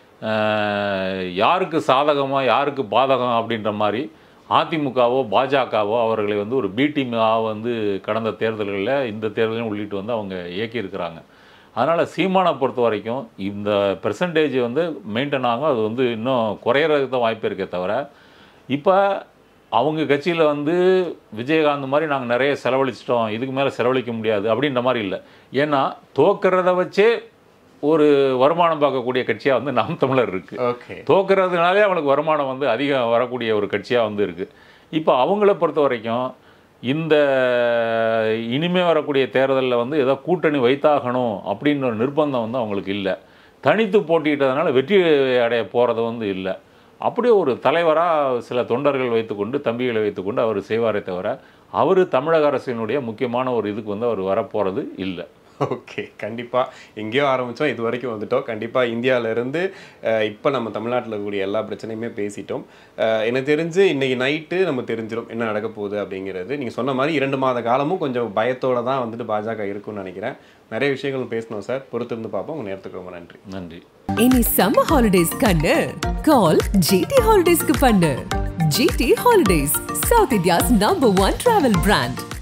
அஹ், யாருக்கு சாதகமாக யாருக்கு பாதகம் அப்படின்ற மாதிரி அதிமுகவோ பாஜகவோ அவர்களை வந்து ஒரு பி டீமாக வந்து கடந்த தேர்தல்களில் இந்த தேர்தலையும் உள்ளிட்டு வந்து அவங்க இயக்கியிருக்கிறாங்க அதனால் சீமானை பொறுத்த வரைக்கும் இந்த பெர்சன்டேஜ் வந்து மெயின்டைன் ஆகும் அது வந்து இன்னும் குறையிறதுக்கு தான் வாய்ப்பு இருக்கே தவிர இப்போ அவங்க கட்சியில் வந்து விஜயகாந்த் மாதிரி நாங்கள் நிறைய செலவழிச்சிட்டோம் இதுக்கு மேலே செலவழிக்க முடியாது அப்படின்ற மாதிரி இல்லை ஏன்னா தோக்கிறத வச்சே ஒரு வருமானம் பார்க்கக்கூடிய கட்சியாக வந்து நாம் தமிழர் இருக்குது ஓகே தோக்கிறதுனாலே அவங்களுக்கு வருமானம் வந்து அதிகம் வரக்கூடிய ஒரு கட்சியாக வந்து இருக்குது இப்போ அவங்கள பொறுத்த வரைக்கும் இந்த இனிமே வரக்கூடிய தேர்தலில் வந்து ஏதோ கூட்டணி வைத்தாகணும் அப்படின்ற ஒரு நிர்பந்தம் வந்து அவங்களுக்கு இல்லை தனித்து போட்டியிட்டதுனால வெற்றி அடைய போகிறது வந்து இல்லை அப்படியே ஒரு தலைவராக சில தொண்டர்கள் வைத்துக்கொண்டு தம்பிகளை வைத்துக்கொண்டு அவர் செய்வாரே தவிர அவர் தமிழக அரசினுடைய முக்கியமான ஒரு இதுக்கு வந்து அவர் வரப்போகிறது இல்லை ஓகே கண்டிப்பா எங்கேயோ ஆரம்பிச்சோம் இது வரைக்கும் வந்துட்டோம் கண்டிப்பா இந்தியால இருந்து அஹ், இப்ப நம்ம தமிழ்நாட்டில் இருக்கக்கூடிய எல்லா பிரச்சனையுமே பேசிட்டோம் அஹ், எனக்கு தெரிஞ்சு இன்னைக்கு நைட்டு நம்ம தெரிஞ்சிடும் என்ன நடக்க போகுது அப்படிங்கிறது நீங்க சொன்ன மாதிரி இரண்டு மாத காலமும் கொஞ்சம் பயத்தோட தான் வந்துட்டு பாஜக இருக்கும்னு நினைக்கிறேன் நிறைய விஷயங்கள் பேசணும் சார் பொறுத்திருந்து பார்ப்போம் உங்க நேரத்துக்கு ரொம்ப நன்றி நன்றி இனி சம்மர் ஹாலிடேஸ் கண்ணு கால் ஜிடி ஹாலிடேஸ்க்கு பண்ணு GT holidays south India's number one travel brand